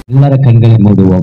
எல்லார கண்களை மூடுவோம்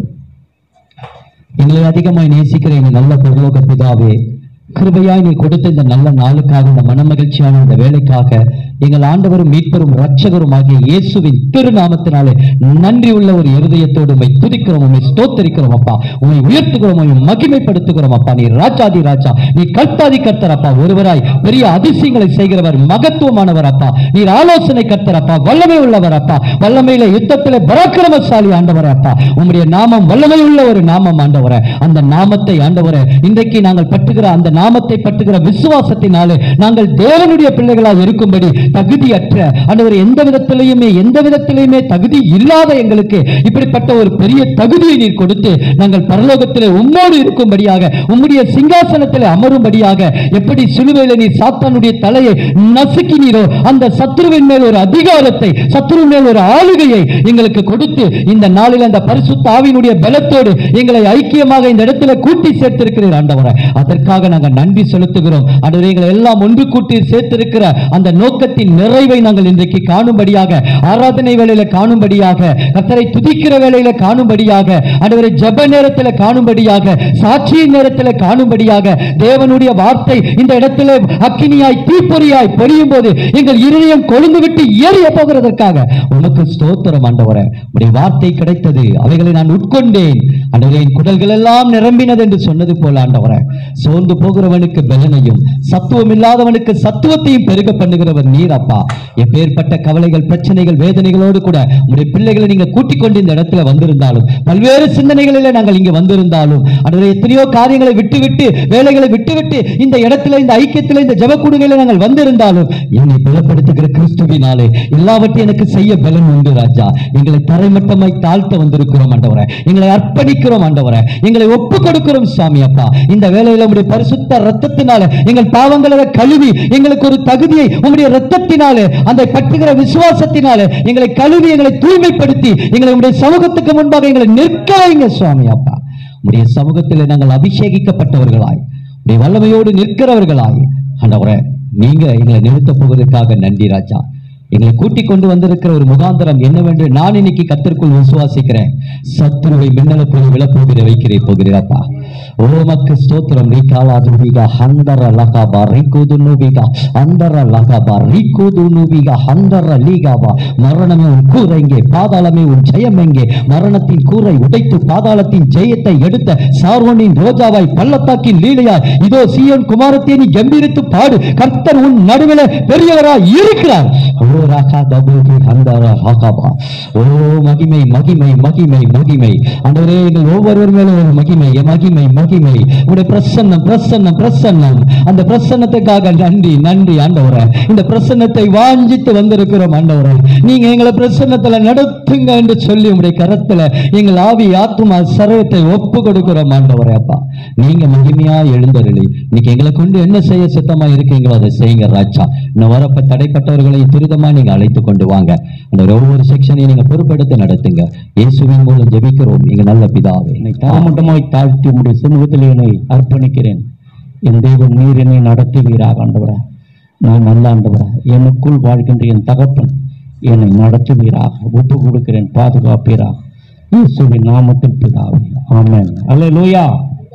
எங்களை அதிகமாய் நேசிக்கிற எங்கள் நல்ல பரலோக பிதாவே கிருபையாய் நீ கொடுத்த இந்த நல்ல நாளுக்காக இந்த மனமகிழ்ச்சியான இந்த வேலைக்காக எங்கள் ஆண்டவரும் மீட்பரும் ரட்சகரும் ஆகிய இயேசுவின் திருநாமத்தினாலே நன்றி உள்ள ஒரு இருதயத்தோடு உம்மை துதிக்கிறோம் உண்மை ஸ்தோத்தரிக்கிறோம் அப்பா உண்மை உயர்த்துகிறோம் உண்மை மகிமைப்படுத்துகிறோம் அப்பா நீ ராஜாதி ராஜா நீ கர்த்தாதி கர்த்தர் அப்பா ஒருவராய் பெரிய அதிசயங்களை செய்கிறவர் மகத்துவமானவர் அப்பா நீர் ஆலோசனை கர்த்தர் அப்பா வல்லமை உள்ளவர் அப்பா வல்லமையில யுத்தத்திலே பராக்கிரமசாலி ஆண்டவர் அப்பா உம்முடைய நாமம் வல்லமை உள்ள ஒரு நாமம் ஆண்டவரே அந்த நாமத்தை ஆண்டவரே இன்றைக்கு நாங்கள் பட்டுகிற அந்த நாமத்தை பட்டுகிற விசுவாசத்தினாலே நாங்கள் தேவனுடைய பிள்ளைகளாக இருக்கும்படி தகுதியற்ற ஆண்டவர் எந்த விதத்திலையுமே எந்த விதத்திலையுமே தகுதி இல்லாத எங்களுக்கு இப்படிப்பட்ட ஒரு பெரிய தகுதியை நீர் கொடுத்து நாங்கள் பரலோகத்திலே உம்மோடு இருக்கும்படியாக உம்முடைய சிங்காசனத்திலே அமரும்படியாக எப்படி சிலுவையில நீர் சாத்தானுடைய தலையை நசுக்கினீரோ அந்த சத்ருவின் மேல் ஒரு அதிகாரத்தை சத்ருவின் மேல் ஒரு ஆளுகையை எங்களுக்கு கொடுத்து இந்த நாளில் அந்த பரிசுத்த ஆவியினுடைய பலத்தோடு எங்களை ஐக்கியமாக இந்த இடத்துல கூட்டி சேர்த்திருக்கிறீர் ஆண்டவரை அதற்காக நாங்கள் நன்றி செலுத்துகிறோம் ஆண்டவரே எங்களை எல்லாம் ஒன்று கூட்டி சேர்த்திருக்கிற அந்த நோக்கத்தின் நிறைவை நாங்கள் இன்றைக்கு காணும்படியாக ஆராதனை வேளையில காணும்படியாக கர்த்தரை துதிக்கிற வேளையில காணும்படியாக ஆண்டவரை ஜெப நேரத்தில் காணும்படியாக சாட்சியின் நேரத்தில் காணும்படியாக தேவனுடைய வார்த்தை இந்த இடத்துல அக்கினியாய் தீப்பொறியாய் பொழியும் போது எங்கள் இருதயம் கொழுந்து விட்டு எரிய போகிறதற்காக உமக்கு ஸ்தோத்திரம் ஆண்டவரே உடைய வார்த்தை கிடைத்தது அவைகளை நான் உட்கொண்டேன் ஆண்டவரே என் குடல்கள் எல்லாம் நிரம்பினது என்று சொன்னது போல ஆண்டவரே சோர்ந்து போகிறவனுக்கு பலனையும் சத்துவம் இல்லாதவனுக்கு சத்துவத்தையும் பெருக பண்ணுகிறவர் நீர் அப்பா எப்பேற்பட்ட கவலைகள் பிரச்சனைகள் வேதனைகளோடு கூட உங்களுடைய பிள்ளைகளை நீங்க கூட்டிக் கொண்டு இந்த இடத்துல வந்திருந்தாலும் பல்வேறு சிந்தனைகளில நாங்கள் இங்க வந்திருந்தாலும் ஆண்டவரே எத்தனையோ காரியங்களை விட்டுவிட்டு வேலைகளை விட்டுவிட்டு இந்த இடத்துல இந்த ஐக்கியத்துல இந்த ஜபக்கூடுகையில நாங்கள் வந்திருந்தாலும் என்னை பலப்படுத்துகிற கிறிஸ்துவினாலே எல்லாவற்றையும் எனக்கு செய்ய பலன் உண்டு ராஜா எங்களை தரைமட்டமாய் தாழ்த்த வந்திருக்கிறோம் ஆண்டவரே எங்களை அர்ப்பணிக்கிறோம் ஆண்டவரே எங்களை ஒப்பு கொடுக்கிறோம் சாமி அப்பா இந்த வேலையில உங்களுடைய பரிசுத்த ரத்தத்தினால எங்கள் பாவங்களை கழுவி எங்களுக்கு ஒரு தகுதியை உங்களுடைய ரத்தத்தினாலே அந்த பற்றுகிற விசுவாசத்தினாலே எங்களை கழுவி எங்களை தூய்மைப்படுத்தி எங்களை உங்களுடைய சமூகத்துக்கு முன்பாக எங்களை நிற்க வைங்க சுவாமி அப்பா உங்களுடைய சமூகத்தில் நாங்கள் அபிஷேகிக்கப்பட்டவர்களாய் உடைய வல்லமையோடு நிற்கிறவர்களாய் ஆண்டவரே நீங்க எங்களை நிறுத்தப் போவதற்காக நன்றி ராஜா எங்களை கூட்டிக் கொண்டு வந்திருக்கிற ஒரு முகாந்திரம் என்னவென்று நான் இன்னைக்கு கத்திற்குள் விசுவாசிக்கிறேன் சத்துருவை மின்னலுக்குள் விழப்போகிற வைக்கிறே போகிறேப்பா ஓமக்கு ஸ்தோத்திரம் ரீகாலாதுவிகா ஹந்தர லகாபா ரீகூதுனுவிகா அந்தர லகாபா ரீகூதுனுவிகா ஹந்தர லீகாபா மரணமே உன் கூரை எங்கே பாதாளமே உன் ஜெயம் எங்கே மரணத்தின் கூரை உடைத்து பாதாளத்தின் ஜெயத்தை எடுத்த சார்வனின் ரோஜாவாய் பள்ளத்தாக்கின் லீலையாய் இதோ சீயோன் குமாரத்தை நீ கம்பீரித்து பாடு கர்த்தர் உன் நடுவில் பெரியவராய் இருக்கிறார் ஓ ராகா தபூகி ஹந்தர ஹாகாபா ஓ மகிமை மகிமை மகிமை மகிமை ஆண்டவரே எங்கள் ஒவ்வொருவர் மேலும் ஒரு மகிமை மகிமை மகிமை உடைய பிரசன்னம் பிரசன்னம் பிரசன்னம் அந்த பிரசன்னத்துக்காக நன்றி நன்றி ஆண்டவரே இந்த பிரசன்னத்தை வாஞ்சித்து வந்திருக்கிறோம் ஆண்டவரே நீங்க எங்களை பிரசன்னத்துல நடத்துங்க என்று சொல்லி உடைய கரத்துல எங்கள் ஆவி ஆத்மா சரவத்தை ஒப்பு கொடுக்கிறோம் ஆண்டவரே அப்பா நீங்க மகிமையா எழுந்தருளி இன்னைக்கு எங்களை கொண்டு என்ன செய்ய சித்தமா இருக்கீங்களோ அதை செய்யுங்க ராஜா இன்னும் வரப்ப தடைப்பட்டவர்களை துரிதமா நீங்க அழைத்து கொண்டு வாங்க அந்த ஒவ்வொரு செக்ஷனையும் நீங்க பொறுப்பெடுத்து நடத்துங்க இயேசுவின் மூலம் ஜெபிக்கிறோம் எங்க நல்ல பிதாவே என்னை தாமட்டமாய் தாழ்த்தி உம்முடைய சமூகத்தில் என்னை அர்ப்பணிக்கிறேன் என் தெய்வம் நீர் என்னை நடத்துவீராக ஆண்டவரா நான் நல்ல ஆண்டவரா எனக்குள் வாழ்கின்ற என் தகப்பன் என்னை நடத்துவீராக ஒப்பு கொடுக்கிறேன் பாதுகாப்பீராக இயேசுவின் நாமத்தில் பிதாவே ஆமென் அல்லேலூயா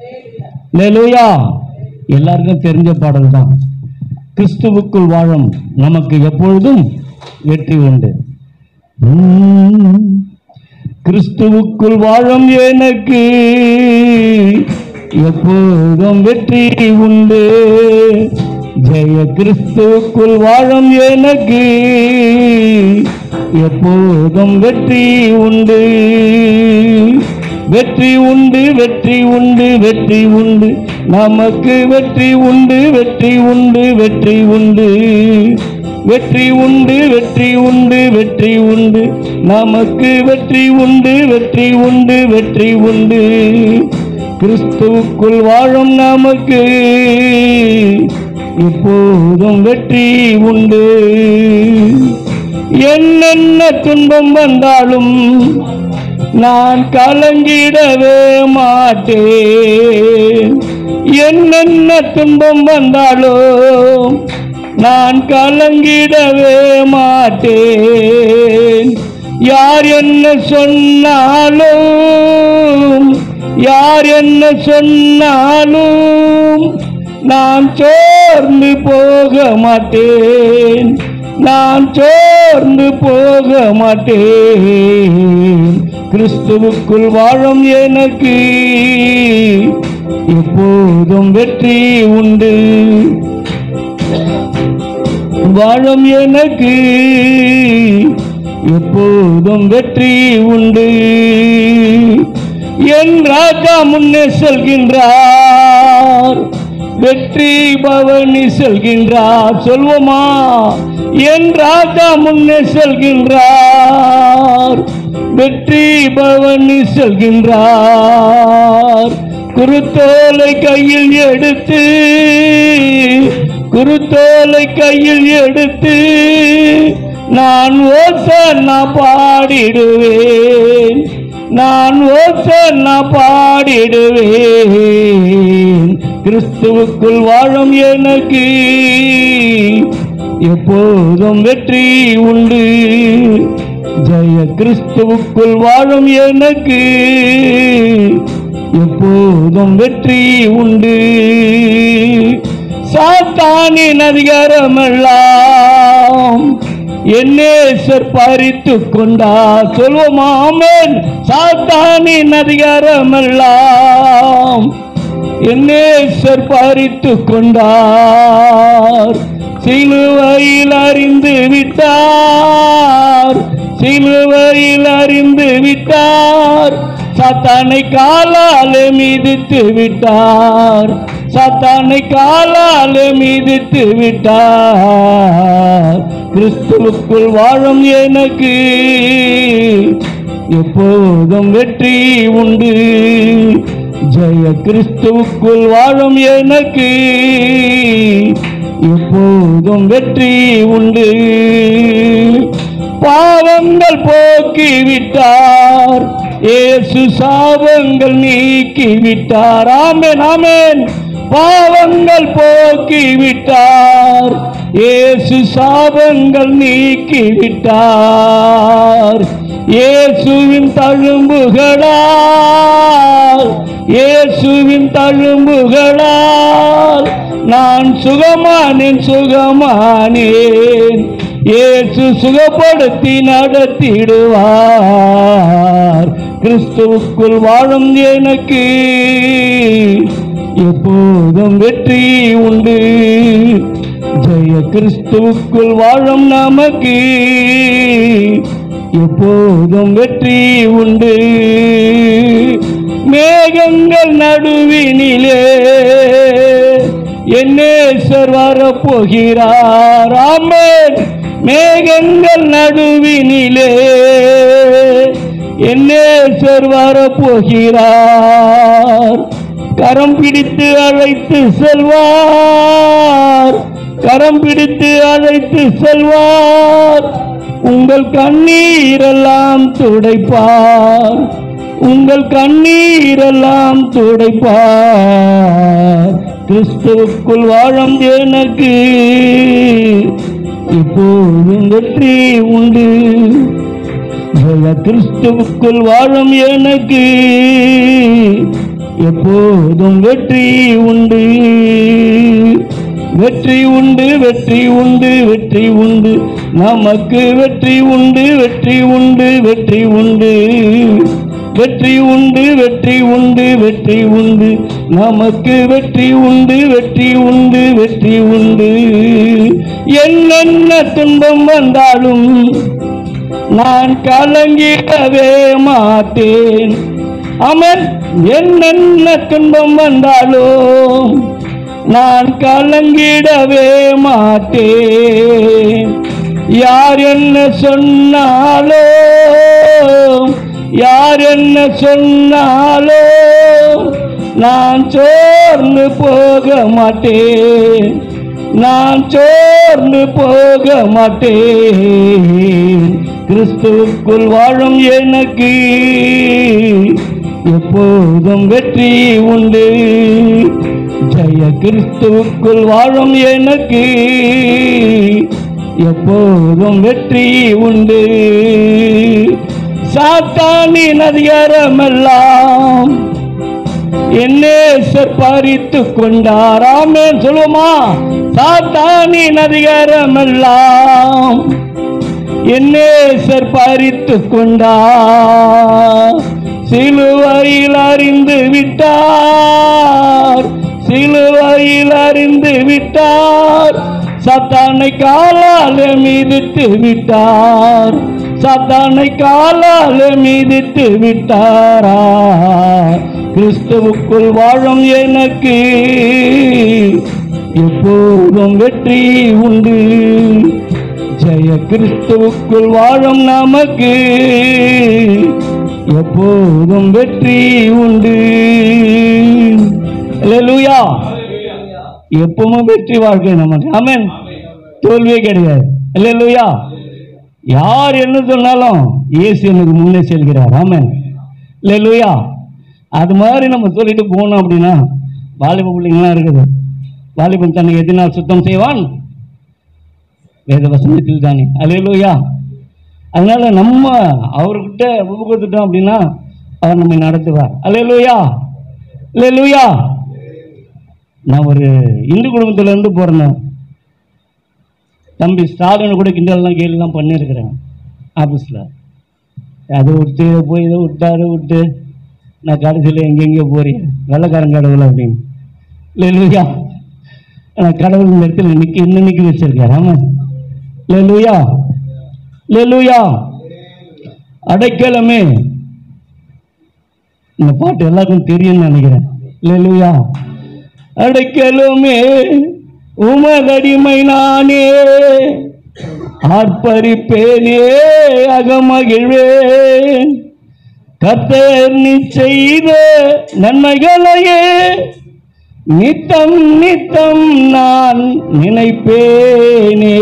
அல்லேலூயா எல்லாருக்கும் தெரிஞ்ச பாடல் தான் கிறிஸ்துவுக்குள் வாழும் நமக்கு எப்பொழுதும் வெற்றி உண்டு உம். கிறிஸ்துவுக்குள் வாழும் எனக்கு எப்போதும் வெற்றி உண்டு ஜெய கிறிஸ்துவுக்குள் வாழும் எனக்கு எப்போதும் வெற்றி உண்டு வெற்றி உண்டு வெற்றி உண்டு வெற்றி உண்டு நமக்கு வெற்றி உண்டு வெற்றி உண்டு வெற்றி உண்டு வெற்றி உண்டு வெற்றி உண்டு வெற்றி உண்டு நமக்கு வெற்றி உண்டு வெற்றி உண்டு வெற்றி உண்டு கிறிஸ்துவுக்குள் வாழும் நமக்கு இப்போதும் வெற்றி உண்டு என்னென்ன துன்பம் வந்தாலும் நான் கலங்கிடவே மாட்டேன் என்னென்ன துன்பம் வந்தாலும் நான் கலங்கிடவே மாட்டேன் யார் என்ன சொன்னாலும் யார் என்ன சொன்னாலும் நான் சோர்ந்து போக மாட்டேன் நான் சோர்ந்து போக மாட்டேன் கிறிஸ்துவுக்குள் வாழும் எனக்கு எப்போதும் வெற்றி உண்டு வாழும் எனக்கு எப்போதும் வெற்றி உண்டு என் ராஜா முன்னே செல்கின்றார் வெற்றி பவனி செல்கின்றார் சொல்வோமா என் ராஜா முன்னே செல்கின்றார் வெற்றி பவனி செல்கின்றார் குருத்தோலை கையில் எடுத்து குருத்தோலை கையில் எடுத்து நான் ஓசன்னா பாடிடுவேன் நான் ஓசன்னா பாடிடுவேன் கிறிஸ்துவுக்குள் வாழும் எனக்கு எப்போதும் வெற்றி உண்டு ஜெய கிறிஸ்துவுக்குள் வாழும் எனக்கு எப்போதும் வெற்றி உண்டு சாத்தானின் அதிகாரமெல்லாம் என்னேசர் பறித்து கொண்டார் சொல்வோமா ஆமென் சாத்தானின் அதிகாரமெல்லாம் என்னேசர் பறித்து கொண்டார் சிலுவையில் அறிந்து விட்டார் சிலுவையில் அறிந்து விட்டார் சாத்தானை காலாலே மிதித்து விட்டார் சாத்தானை காலாலே மிதித்து விட்டார் கிறிஸ்துவுக்குள் வாழும் எனக்கு எப்போதும் வெற்றி உண்டு ஜெய கிறிஸ்துவுக்குள் வாழும் எனக்கு எப்போதும் வெற்றி உண்டு பாவங்கள் போக்கி விட்டார் இயேசு சாபங்கள் நீக்கி விட்டார் ஆமென் ஆமென் பாவங்கள் போக்கி விட்டார் இயேசு சாபங்கள் நீக்கி விட்டார் இயேசுவின் தழும்புகளால் இயேசுவின் தழும்புகளால் நான் சுகமானேன் சுகமானேன் இயேசு சுகப்படுத்தி நடத்திடுவார் கிறிஸ்துவுக்குள் வாழும் எனக்கு எப்போதும் வெற்றி உண்டு ஜெய கிறிஸ்துவுக்குள் வாழும் நமக்கு எப்போதும் வெற்றி உண்டு மேகங்கள் நடுவினிலே என்னேசர் வரப்போகிறார் ஆமென் மேகங்கள் நடுவினிலே என்னேசர் வரப்போகிறார் கரம் பிடித்து அழைத்து செல்வார் கரம் பிடித்து அழைத்து செல்வார் உங்கள் கண்ணீரெல்லாம் துடைப்பார் உங்கள் கண்ணீரெல்லாம் துடைப்பார் கிறிஸ்துவுக்குள் வாழும் எனக்கு இப்போதும் வெற்றி உண்டு ஜெய கிறிஸ்துவுக்குள் வாழும் எனக்கு எப்போதும் வெற்றி உண்டு வெற்றி உண்டு வெற்றி உண்டு வெற்றி உண்டு நமக்கு வெற்றி உண்டு வெற்றி உண்டு வெற்றி உண்டு வெற்றி உண்டு வெற்றி உண்டு வெற்றி உண்டு நமக்கு வெற்றி உண்டு வெற்றி உண்டு வெற்றி உண்டு என்னென்ன துன்பம் வந்தாலும் நான் கலங்கிடவே மாட்டேன் அமன் என்னென்ன துன்பம் வந்தாலும் நான் கலங்கிடவே மாட்டேன் யார் என்ன சொன்னாலும் யார் என்ன சொன்னாலும் நான் சோர்ந்து போக மாட்டேன் நான் சோர்ந்து போக மாட்டேன் கிறிஸ்துவுக்குள் வாழும் எனக்கு எப்போதும் வெற்றி உண்டு ஜெய கிறிஸ்துவுக்குள் வாழும் எனக்கு எப்போதும் வெற்றி உண்டு சாத்தானின் அதிகாரமெல்லாம் என்னேசர் பறித்து கொண்டார் ஆமென் சொல்லுவோமா சாத்தானின் அதிகாரமெல்லாம் என்னேசர் பறித்து கொண்டார் சிலுவையில் அறிந்து விட்டார் சிலுவையில் அறிந்து விட்டார் சத்தானை காலால் மீதித்து விட்டார் சத்தானை காலால் மீதித்து விட்டாரா கிறிஸ்துவுக்குள் வாழும் எனக்கு எப்போதும் வெற்றி உண்டு ஜெய கிறிஸ்துவுக்குள் வாழும் நமக்கு எப்போதும் வெற்றி உண்டு அல்லேலூயா எப்பவும் வெற்றி வாழ்க்கை நமக்கு ஆமென் தோல்வியே கிடையாது அல்லேலூயா யார் என்ன சொன்னாலும் இயேசு எனக்கு முன்னே செல்கிறார் ஆமென் அல்லேலூயா அது மாதிரி நம்ம சொல்லிட்டு போனோம் அப்படின்னா வாலிப பிள்ளைங்களாம் இருக்குது வாலிபன் தன்னை எதினால் சுத்தம் செய்வான் வேத வசனத்தில் தானே அல்லேலூயா அதனால நம்ம அவர்கிட்ட ஒப்பு கொடுத்துட்டோம் அப்படின்னா அவர் நம்மை நடத்துவார் அல்லேலூயா அல்லேலூயா நான் ஒரு இந்து குடும்பத்துல இருந்து பிறந்தேன் தம்பி ஸ்டாலின் கூட கிண்டல்லாம் கேள்விலாம் பண்ணியிருக்கிறேன் ஆஃபீஸில் அது விட்டு இதை போய் இதை விட்டாரு விட்டு நான் கடைசியில் எங்கெங்கே போறேன் வெள்ளக்காரன் கடவுள் அப்படின்னு இல்லையா ஆனால் கடவுள் இந்த இடத்துல நிற்க இன்னும் நிற்க வச்சிருக்காரு ஆமாம் இல்லையா இல்லையா அடைக்கலமே இந்த பாட்டு எல்லாருக்கும் தெரியும்னு நினைக்கிறேன் இல்லையா அடைக்கலுமே உமதடிமை நானே ஆர்ப்பரிப்பேனே அகமகிழ்வேன் கர்த்தர் நீ செய்த நன்மைகளையே நித்தம் நித்தம் நான் நினைப்பேனே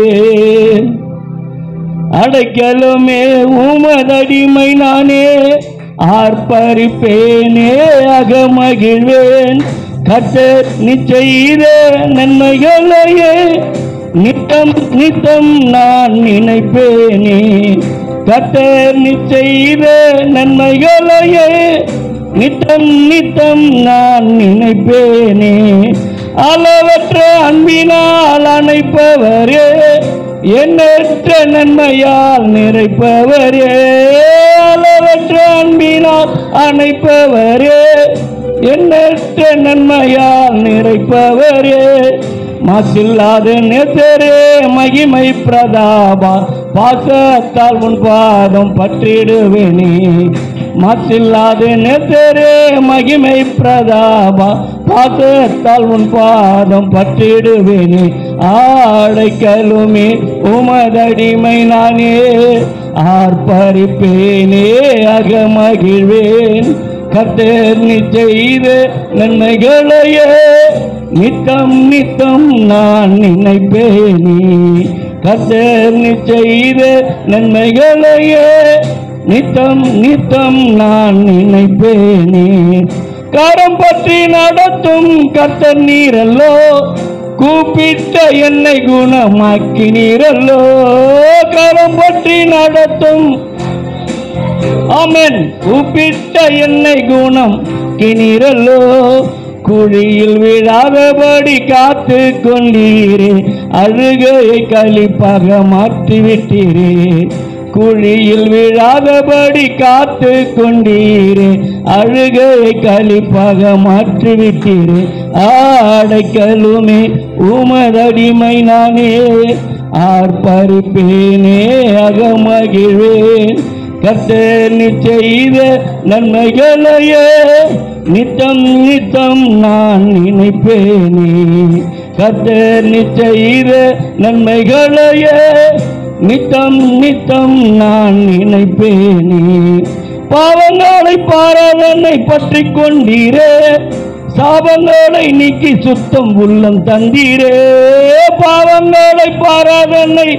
அடைக்கலுமே உமதடிமை நானே ஆர்ப்பரிப்பேனே அகமகிழ்வேன் கர்த்தர் நிச்சயித நன்மைகளையே நித்தம் நித்தம் நான் நினைப்பேனே கர்த்தர் நிச்சயித நன்மைகளையே நித்தம் நித்தம் நான் நினைப்பேனே அளவற்ற அன்பினால் அணைப்பவரே எண்ணற்ற நன்மையால் நிறைப்பவரே அளவற்ற அன்பினால் அணைப்பவரே எண்ணற்ற நன்மையால் நிறைப்பவரே மாசில்லாத நேசரே மகிமை பிரதாபா பாசத்தால் உன் பாதம் பற்றிடுவேனே மாசில்லாத நேசரே மகிமை பிரதாபா பாசத்தால் உன் பாதம் பற்றிடுவேனே ஆடைக்கலுமே உமதடிமை நானே ஆர்ப்பரிப்பேனே அகமகிழ்வேன் கர்த்தர் நீ செய்த நன்மைகளையே நித்தம் நித்தம் நான் நினைப்பேனே கர்த்தர் நீ செய்த நன்மைகளையே நித்தம் நித்தம் நான் நினைப்பேனே கரம் பற்றி நடத்தும் கர்த்தர் நீரல்லோ கூப்பிட்ட என்னை குணமாக்கினீரல்லோ கரம் பற்றி நடத்தும் ஆமென் கூப்பிட்ட என்னை குணம் கிணிரல்லோ குழியில் விழாதபடி காத்து கொண்டீரே அழுகையை கழிப்பாக மாற்றிவிட்டீரே குழியில் விழாதபடி காத்து கொண்டீரே அழுகையை கழிப்பாக மாற்றிவிட்டீரே ஆடைக்கலுமே உமதடிமை நானே ஆர்ப்பரிப்பேனே அகமகிழ்வேன் கர்த்தர் நீ செய்த நன்மைகளையே நித்தம் நித்தம் நான் நினைப்பேனே கர்த்தர் நீ செய்த நன்மைகளையே நித்தம் நித்தம் நான் நினைப்பேனே பாவங்களை பாராதனை பற்றி கொண்டீரே சாபங்களை நீக்கி சுத்தம் உள்ளம் தந்தீரே பாவங்களை பாராதனை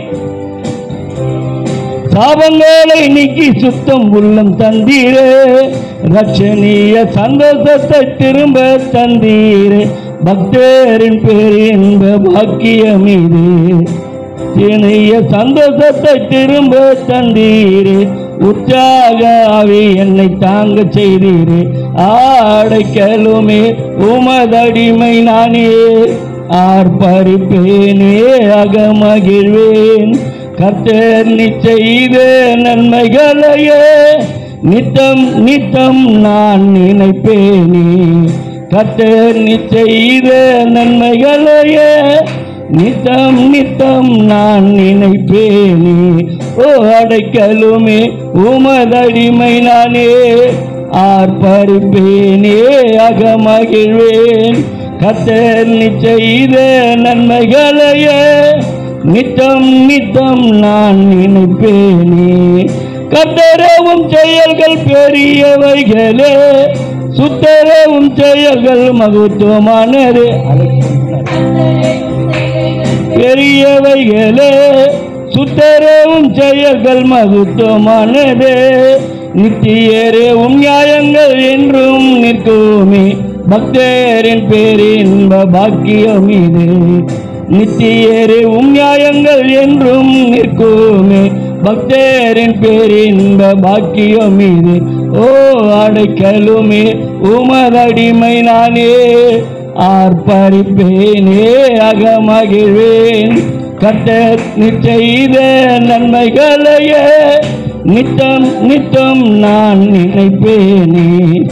சாபங்களை நீக்கி சுத்தம் உள்ளம் தந்தீரே ரட்சணீய சந்தோஷத்தை திரும்ப தந்தீரே பக்தரின் பேர் என்ப பாக்கியம் இது இணைய சந்தோஷத்தை திரும்ப தந்தீரே உற்சாக ஆவி என்னை தாங்க செய்தீரே ஆடைக்கலுமே உமதடிமை நானே ஆர்ப்பரிப்பேனே அகமகிழ்வேன் கர்த்தர் நீ செய்த நன்மைகளையே நித்தம் நித்தம் நான் நினைப்பேனே கர்த்தர் நீ செய்த நன்மைகளையே நித்தம் நித்தம் நான் நினைப்பேனே ஓ அடைக்கலுமே உமதடிமை நானே ஆர்ப்பரிப்பேனே அகமகிழ்வேன் கத்தர் நீ செய்த நன்மைகளையே நித்தம் நித்தம் நான் நினைப்பேனே கத்தரவும் செயல்கள் பெரியவைகளே சுத்தரவும் செயல்கள் மகத்துவமானது பெரியவைகளே சுத்தரவும் செயல்கள் மகத்துவமானதே நித்தியரே உம் நியாயங்கள் என்றும் நிற்குமே பக்தரின் பேரின்ப பாக்கியம் இது நித்தியரே உம் நியாயங்கள் என்றும் நிற்குமே பக்தரின் பேரின்ப பாக்கியம் இது ஓ அடைக்கலுமே உமதடிமை நானே ஆர்ப்பரிப்பேனே அகமகிழ்வேன் கர்த்தர் நீ செய்த நன்மைகளையே நித்தம் நித்தம் நான் நினைப்பேனே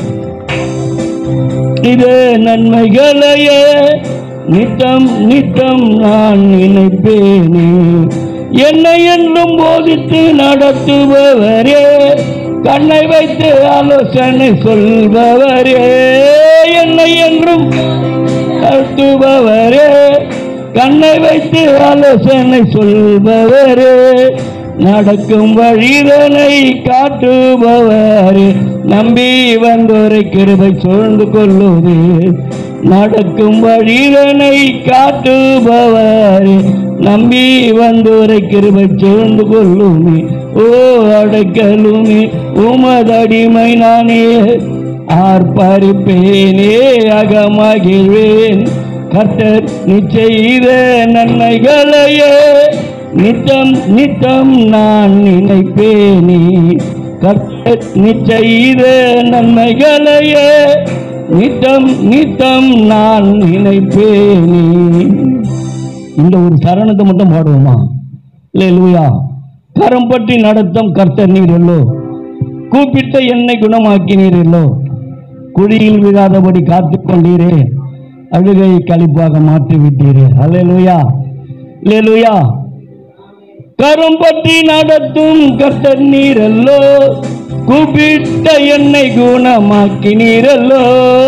இது நன்மைகளையே நித்தம் நித்தம் நான் நினைப்பேனே என்னை என்றும் போதித்து நடத்துபவரே கண்ணை வைத்து ஆலோசனை சொல்பவரே என்னை என்றும் நடத்துபவரே கண்ணை வைத்து ஆலோசனை சொல்பவரே நடக்கும் வழிதனை காட்டுபவரே நம்பி வந்தோரை கிருபை சூழ்ந்து கொள்ளுது நடக்கும் வழிதனை காட்டுபவரே நம்பி வந்தோரை கிருபை சூழ்ந்து கொள்ளுமே ஓ அடைக்கலுமே உமதடிமை நானே ஆர்ப்பரிப்பேனே அகமகிழ்வேன் கர்த்தர் நீ செய்த நன்மைகளையே நித்தம் நித்தம் நான் நினைப்பேனே கர்த்தர் நீ செய்த நன்மைகளையே நித்தம் நித்தம் நான் நினைப்பேனே இந்த ஒரு சரணத்தை மட்டும் பாடுவோமா இல்லை லூயா கரம் பற்றி நடத்தும் கர்த்தர் நீரல்லோ கூப்பிட்ட என்னை குணமாக்கினீரல்லோ குழியில் விழாதபடி காத்துக் கொண்டீரே அழுகை கழிப்பாக மாற்றி விட்டீரே அல்லேலூயா அல்லேலூயா கரம் பற்றி நடத்தும் கர்த்தர் நீரல்லோ கூப்பிட்ட என்னை குணமாக்கினீரல்லோ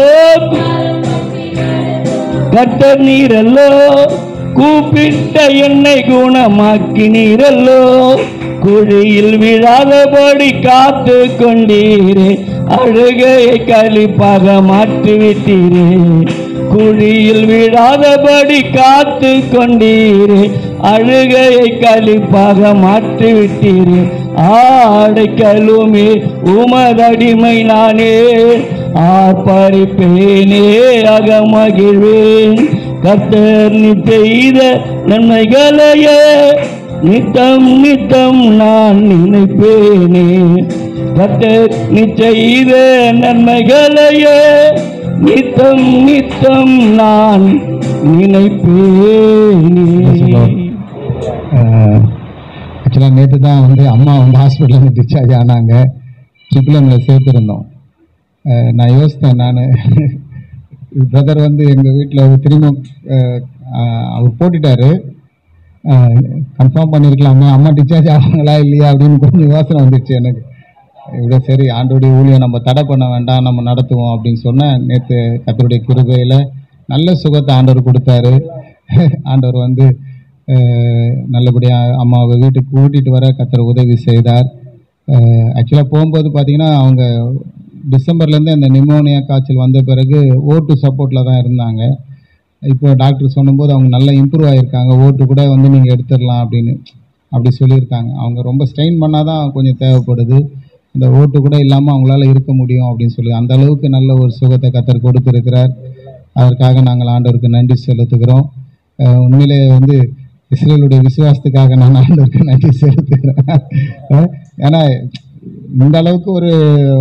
கர்த்தர் நீரல்லோ கூப்பிட்ட என்னை குணமாக்கினீரல்லோ குழியில் விழாதபடி காத்து கொண்டீரே அழுகையை கழிப்பாக மாற்றிவிட்டீரே குழியில் விழாதபடி காத்து கொண்டீரே அழுகையை கழிப்பாக மாற்றிவிட்டீரே ஆடை கழுமே உமதடிமை நானே ஆர்ப்பரிப்பேனே அகமகிழ்வேன் கர்த்தர் நீ செய்த நன்மைகளையே நித்தம் நித்தம் நான் நினைப்பேனே கர்த்தர் நீ செய்த நன்மைகளையே நித்தம் நித்தம் நான் நினைப்பேனே ஆக்சுவலாக நேற்று தான் வந்து அம்மா வந்து ஹாஸ்பிட்டலில் டிஸ்சார்ஜ் ஆனாங்க ட்ரிபிள் எம்மில் சேர்த்துருந்தோம் அஹ் நான் யோசித்தேன் நான் பிரதர் வந்து எங்கள் வீட்டில் திரும்ப அஹ், அஹ், அவர் போட்டுட்டாரு கன்ஃபார்ம் பண்ணியிருக்கலாமே அம்மா டிஸ்சார்ஜ் ஆவாங்களா இல்லையா அப்படின்னு கொஞ்சம் யோசனை வந்துடுச்சு எனக்கு இவ்வளோ சரி ஆண்டோடைய ஊழியம் நம்ம தடை பண்ண வேண்டாம் நம்ம நடத்துவோம் அப்படின்னு சொன்னேன் நேற்று கத்தருடைய கிருபையில் நல்ல சுகத்தை ஆண்டவர் கொடுத்தாரு ஆண்டவர் வந்து நல்லபடியாக அம்மாவை வீட்டுக்கு கூட்டிகிட்டு வர கத்தர் உதவி செய்தார் ஆக்சுவலாக போகும்போது பார்த்தீங்கன்னா அவங்க டிசம்பர்லேருந்து அந்த நிமோனியா காய்ச்சல் வந்த பிறகு ஓட்டு சப்போர்ட்டில் தான் இருந்தாங்க இப்போ டாக்டர் சொன்னபோது அவங்க நல்லா இம்ப்ரூவ் ஆகியிருக்காங்க ஓட்டு கூட வந்து நீங்கள் எடுத்துடலாம் அப்படின்னு அப்படி சொல்லியிருக்காங்க அவங்க ரொம்ப ஸ்ட்ரெயின் பண்ணால் தான் கொஞ்சம் தேவைப்படுது இந்த ஓட்டு கூட இல்லாமல் அவங்களால இருக்க முடியும் அப்படின்னு சொல்லி அந்த அளவுக்கு நல்ல ஒரு சுகத்தை கத்தர் கொடுத்துருக்கிறார் அதற்காக நாங்கள் ஆண்டவருக்கு நன்றி செலுத்துகிறோம் அஹ் உண்மையிலே வந்து இஸ்ரேலுடைய விசுவாசத்துக்காக நான் ஆண்டவருக்கு நன்றி செலுத்துகிறேன் அஹ் ஏன்னா இந்த அளவுக்கு ஒரு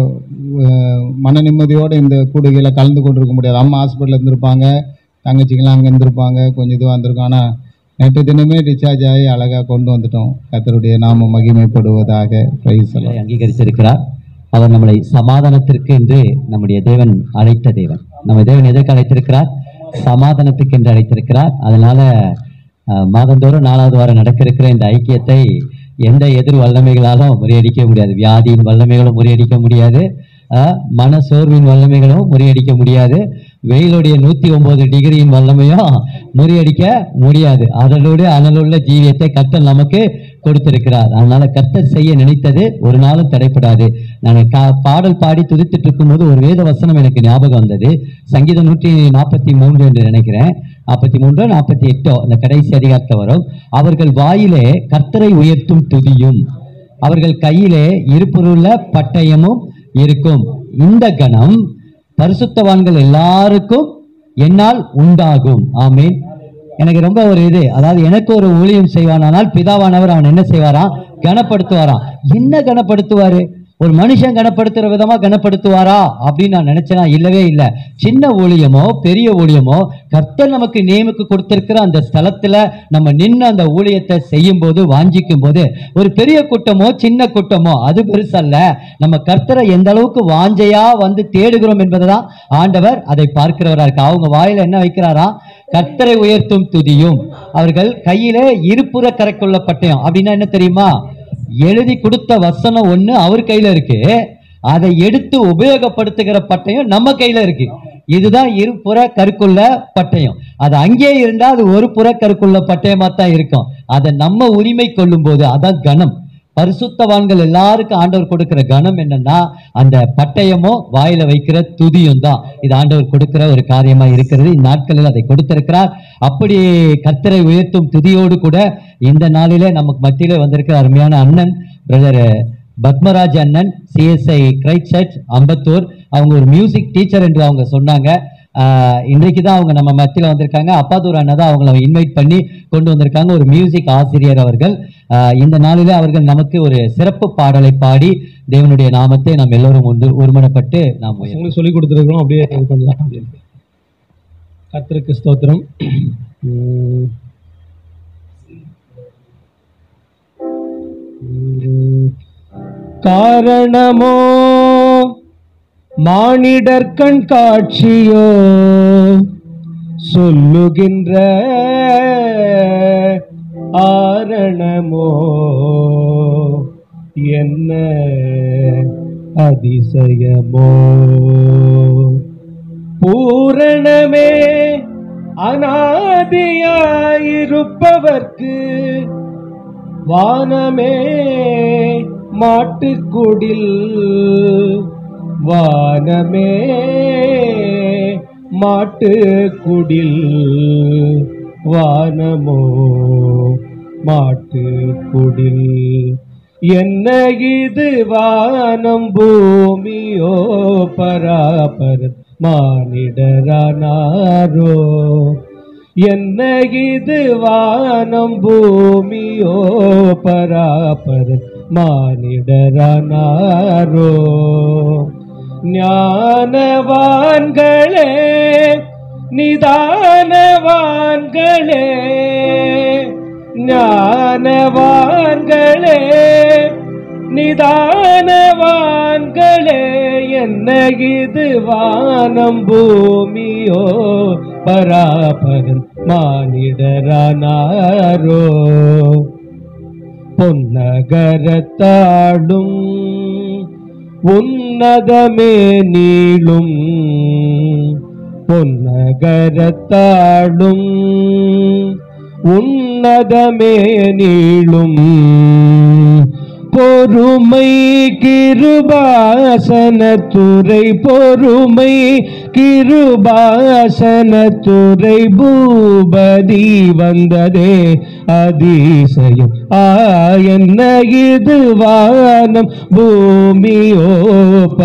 அஹ், மன நிம்மதியோட இந்த கூடுகையில் கலந்து கொண்டிருக்க முடியாது அம்மா ஹாஸ்பிட்டலில் இருந்திருப்பாங்க தங்கச்சிங்களாம் அங்கே இருந்திருப்பாங்க கொஞ்சம் இதுவாக இருந்திருக்கும் ஆனால் நேற்று தினமே டிஸ்சார்ஜ் ஆகி அழகாக கொண்டு வந்துட்டோம் கர்த்தருடைய நாம மகிமைப்படுவதாக பிரைஸ் நம்மளை அங்கீகரிச்சிருக்கிறார் அவர் நம்மளை சமாதானத்திற்கு என்று நம்முடைய தேவன் அழைத்த தேவன் நம்ம தேவன் எதற்கு அழைத்திருக்கிறார் சமாதானத்துக்கு என்று அழைத்திருக்கிறார் அதனால அஹ், மாதந்தோறும் நாலாவது வாரம் நடக்க இருக்கிற இந்த ஐக்கியத்தை எந்த எதிர் வல்லமைகளாலும் முறியடிக்க முடியாது வியாதியின் வல்லமைகளும் முறியடிக்க முடியாது அஹ், மன சோர்வின் வல்லமைகளும் முறியடிக்க முடியாது வெயிலுடைய நூத்தி ஒன்பது டிகிரியின் வல்லமையும் முறியடிக்க முடியாது அதனோடு அனலுள்ள ஜீவியத்தை கர்த்தர் நமக்கு கொடுத்திருக்கிறார் அதனால கர்த்தர் செய்ய நினைத்தது ஒரு நாளும் தடைப்படாது நான் கா- பாடல் பாடி துதித்துட்டு இருக்கும்போது ஒரு வேத வசனம் எனக்கு ஞாபகம் வந்தது சங்கீதம் நூற்றி நாற்பத்தி மூன்று என்று நினைக்கிறேன் நாற்பத்தி மூன்றோ நாற்பத்தி எட்டோ அந்த கடைசி அதிகாரத்தில் வரும் அவர்கள் வாயிலே கர்த்தரை உயர்த்தும் துதியும் அவர்கள் கையிலே இருப்புருள்ள பட்டயமும் இருக்கும் இந்த கணம் பரிசுத்தவான்கள் எல்லாருக்கும் என்னால் உண்டாகும் ஆமென் எனக்கு ரொம்ப ஒரு இது அதாவது எனக்கு ஒரு ஊழியம் செய்வானானால் பிதாவானவர் அவன் என்ன செய்வாராம் கனப்படுத்துவாராம் என்ன கனப்படுத்துவாரு ஒரு மனுஷன் கனப்படுத்துற விதமா கனப்படுத்துவாரா அப்படின்னு நான் நினைச்சேனா இல்லவே இல்லை சின்ன ஊழியமோ பெரிய ஊழியமோ கர்த்தர் நமக்கு நேமுக்கு கொடுத்திருக்கிற அந்த ஸ்தலத்துல நம்ம நின்று அந்த ஊழியத்தை செய்யும் போது வாஞ்சிக்கும் போது ஒரு பெரிய கூட்டமோ சின்ன கூட்டமோ அது பெருசல்ல நம்ம கர்த்தரை எந்த அளவுக்கு வாஞ்சையா வந்து தேடுகிறோம் என்பதுதான் ஆண்டவர் அதை பார்க்கிறவரா இருக்கு அவங்க வாயில என்ன வைக்கிறாரா கர்த்தரை உயர்த்தும் துதியும் அவர்கள் கையிலே இருபுற கரைக்குள்ள பட்டயம் அப்படின்னா என்ன தெரியுமா எழுதி கொடுத்த வசனம் ஒண்ணு அவர் கையில இருக்கு அதை எடுத்து உபயோகப்படுத்துகிற பட்டயம் நம்ம கையில இருக்கு இதுதான் இருபுற கருக்குள்ள பட்டயம் அது அங்கே இருந்தா அது ஒரு புற கருக்குள்ள பட்டயமா தான் இருக்கும் அதை நம்ம உரிமை கொள்ளும் போது அதான் கணம் பரிசுத்தவான்கள் எல்லாருக்கும் ஆண்டவர் கொடுக்கிற கணம் என்னன்னா அந்த பட்டயமோ வாயில வைக்கிற துதியும் தான் இது ஆண்டவர் கொடுக்கிற ஒரு காரியமா இருக்கிறது இந்நாட்களில் அதை கொடுத்திருக்கிறார் அப்படி கர்த்தரை உயர்த்தும் துதியோடு கூட இந்த நாளிலே நமக்கு மத்தியிலே வந்திருக்கிற அருமையான அண்ணன் பிரதர் பத்மராஜ் அண்ணன் சிஎஸ்ஐ கிரைட் சர்ச் அம்பத்தூர் அவங்க ஒரு மியூசிக் டீச்சர் என்று அவங்க சொன்னாங்க ஆஹ் இன்றைக்கு தான் அவங்க நம்ம மத்தியில் வந்திருக்காங்க அப்பாதூர் அண்ணா தான் அவங்கள இன்வைட் பண்ணி கொண்டு வந்திருக்காங்க ஒரு மியூசிக் ஆசிரியர் அவர்கள் ஆஹ் இந்த நாளிலே அவர்கள் நமக்கு ஒரு சிறப்பு பாடலை பாடி தேவனுடைய நாமத்தை நாம் எல்லோரும் ஒன்று ஒருமனப்பட்டு நாம் உயர்த்துவோம். உங்களுக்கு சொல்லி கொடுத்துருக்கோம் அப்படியே இது பண்ணலாம் அப்படின்னு கர்த்தருக்கு ஸ்தோத்திரம் உம். உம். காரணமோ மானிடர் கண் காட்சியோ சொல்லுகின்ற ஆரணமோ என்ன அதிசயமோ பூரணமே அனாதியாயிருப்பவர்க்கு வானமே மாட்டுக்குடில் வானமே மாட்டுக்குடில் வானமோ மாட்டுக்குடில் என்ன இது வானம் பூமியோ பராபர மானிடரானாரோ என்ன இது வானம் பூமியோ பராபர மானிடரானாரோ ஞானவான்களே நிதானவான்களே ஞானவான்களே நிதானவான்களே என்ன இது வானம் பூமியோ பராபரன் மானிடரானாரோ பொன்னகரத்தாடும் உன்னதமே நீளும் பொன்னகரத்தாடும் உன்னதமே நீளும் பொறுமை கிருபாசனத்துறை பொறுமை கிருபாசனத்துறை பூபதி வந்ததே அதிசயம் ஆ என்ன இது வானம் பூமியோ